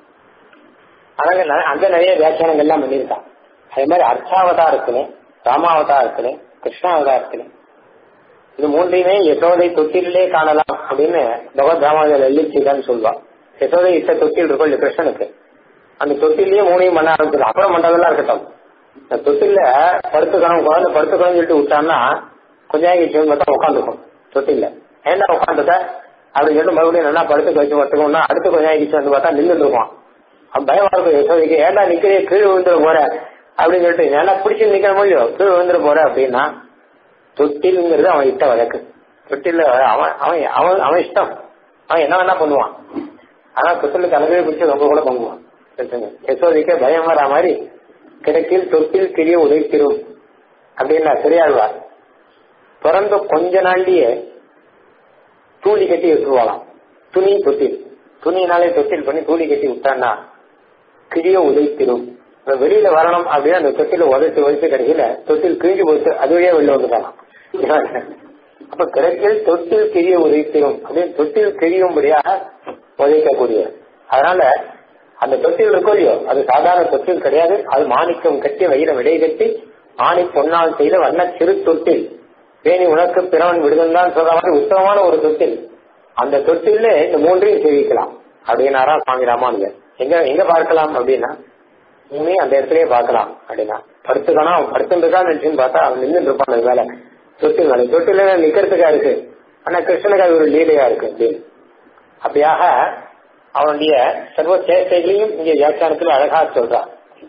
Speaker 1: அங்க அங்க நிறைய வியாக்கியானங்கள்லாம் பண்ணியிருக்கான் அதே மாதிரி அர்ச்சாவதாரத்துல ராமாவதாரத்துல கிருஷ்ணாவதாரத்துல இது மூன்றையுமே யசோதை தொட்டிலே காணலாம் அப்படின்னு பகவத் ராமாவதியில் எழுச்சிதான் சொல்லுவா யசோதை இட்ட தொட்டில் இருக்கும் இல்ல கிருஷ்ணனுக்கு அந்த தொட்டிலேயே மூணையும் பண்ண ஆரம்பிச்சிடும் அப்புறம் பண்றதெல்லாம் இருக்கட்டும் இந்த தொட்டில படுத்துக்கணும் குழந்தை படுத்துக்கணும்னு சொல்லிட்டு விட்டான்னா கொஞ்ச நேரம் கழிச்சு பார்த்தா உட்காந்துக்கும் தொட்டில ஏன்டா உட்காந்துட்ட அப்படின்னு சொல்லிட்டு மறுபடியும் நல்லா படுத்துக்க வச்சு படுத்துக்கணும்னா அடுத்து கொஞ்ச நேரம் கழிச்சு வந்து பார்த்தா நின்றுட்டு இருப்பான் அவன் பயமா இருக்கும் யசோதைக்கு ஏன்டா நிக்கிறே கீழே விழுந்துட போற அப்படின்னு சொல்லிட்டு நல்லா பிடிச்சி நிக்கிற முடியும் கீழே விழுந்துட போற அப்படின்னா தொட்டில்ங்கிறது அவன் இட்ட வழக்கு தொட்டில அவன் அவன் அவன் அவன் இஷ்டம் அவன் என்ன வேணா பண்ணுவான் ஆனா தொட்டிலுக்கு அழகவே பிடிச்சி ரொம்ப கூட பங்குவான் யசோதைக்கு பயம் வரா மாதிரி கிடக்கில் தொட்டில் கிளிய உதைத்திரும் அப்படின்னா சரியாழ்வார் பிறந்த கொஞ்ச நாள்லயே தூளி கட்டி விட்டுருவாளாம் துணி தொட்டில் துணினாலே தொட்டில் பண்ணி தூளி கட்டி விட்டான்னா கிழிய உதைத்திரும் வெளியில வரணும் அப்படின்னு அந்த தொட்டில உதைச்சு உதைச்சு கிடைக்கல தொட்டில் கிழிஞ்சு போச்சு அது வழியா வெளில வந்துட்டாலாம் அப்ப கிடக்கில் தொட்டில் கிழிய உதைத்திரும் அப்படின்னு தொட்டில் கிழியும்படியாக உதைக்கக்கூடிய அதனால அந்த தொட்டில் இருக்கோ இல்லையோ அது சாதாரண தொட்டில் கிடையாது அது மாணிக்கம் கட்டி வயிற விடை கட்டி ஆணி பொன்னால் செய்த வண்ண சிறு தொட்டில் வேணி உனக்கு பிறவன் விடுதல் சொல்ற மாதிரி உத்தமமான ஒரு தொட்டில் அந்த தொட்டில இந்த மூன்றையும் சேவிக்கலாம் அப்படின்னாரா சுவாமி ராமானுஜர் எங்க எங்க பார்க்கலாம் அப்படின்னா இனிமே அந்த இடத்துலயே பார்க்கலாம் அப்படின்னா படுத்துக்கணும் அவன் படுத்துருக்கான்னு நினைச்சுன்னு பார்த்தா அவன் நின்று இருப்பான் அது மேல தொட்டில் மேல தொட்டில நிக்கிறதுக்கா இருக்கு ஆனா கிருஷ்ணனுக்கு அது ஒரு லீலையா இருக்கு அப்படின்னு அப்படியாக அவனுடைய சர்வ சேஷ்டைகளையும் இங்க வியாக்கியானத்துல அழகா சொல்றான்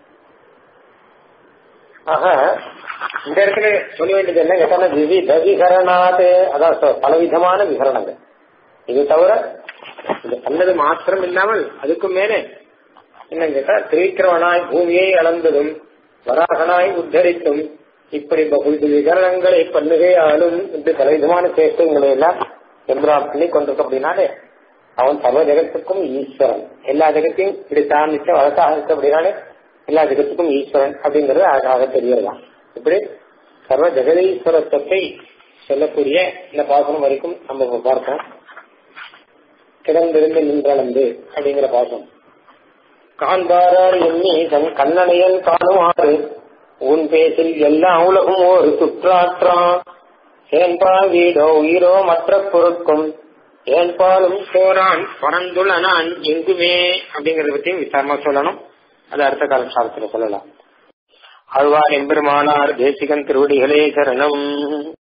Speaker 1: ஆக இந்த இடத்துல சொல்ல வேண்டியது என்ன கேட்டால விவித விகரணாது அதான் பலவிதமான விகரணங்கள் இது தவிர இது பண்ணது மாத்திரம் இல்லாமல் அதுக்கும் மேலே என்ன கேட்டா திரிக்கிரவனாய் பூமியை அளந்ததும் வராகனாய் உத்தரித்தும் இப்படி பகுதி விகரணங்களை பண்ணுகையாலும் இந்த பலவிதமான சேஷ்டங்களை எல்லாம் எம்பிரான் பண்ணி கொண்டிருக்க அப்படின்னாலே அவன் சர்வ ஜெகத்துக்கும் ஈஸ்வரன் எல்லா ஜெகத்தையும் இப்படி தான் நிச்ச வழக்காக இருக்க அப்படின்னாலே எல்லா ஜெகத்துக்கும் ஈஸ்வரன் அப்படிங்கிறது அழகாக தெரியலாம் இப்படி சர்வ ஜெகதீஸ்வரத்துவத்தை சொல்லக்கூடிய இந்த பாசனம் வரைக்கும் நம்ம இப்ப பார்த்தோம் கிடந்திருந்து நின்றளந்து அப்படிங்கிற பாசனம் காண்பாரார் எண்ணி தன் கண்ணனையன் காணுமாறு உன் பேசில் எல்லா உலகும் ஒரு சுற்றாற்றான் ஏன்பா வீடோ உயிரோ மற்ற பொருட்கும் ஏன்பாலும் சோரான் பரந்துள்ள நான் எங்குமே அப்படிங்கறத பத்தி விசாரமா சொல்லணும் அது அடுத்த கால சாரத்துல சொல்லலாம் ஆழ்வார் எம்பெருமானார் தேசிகன் திருவடிகளே சரணம்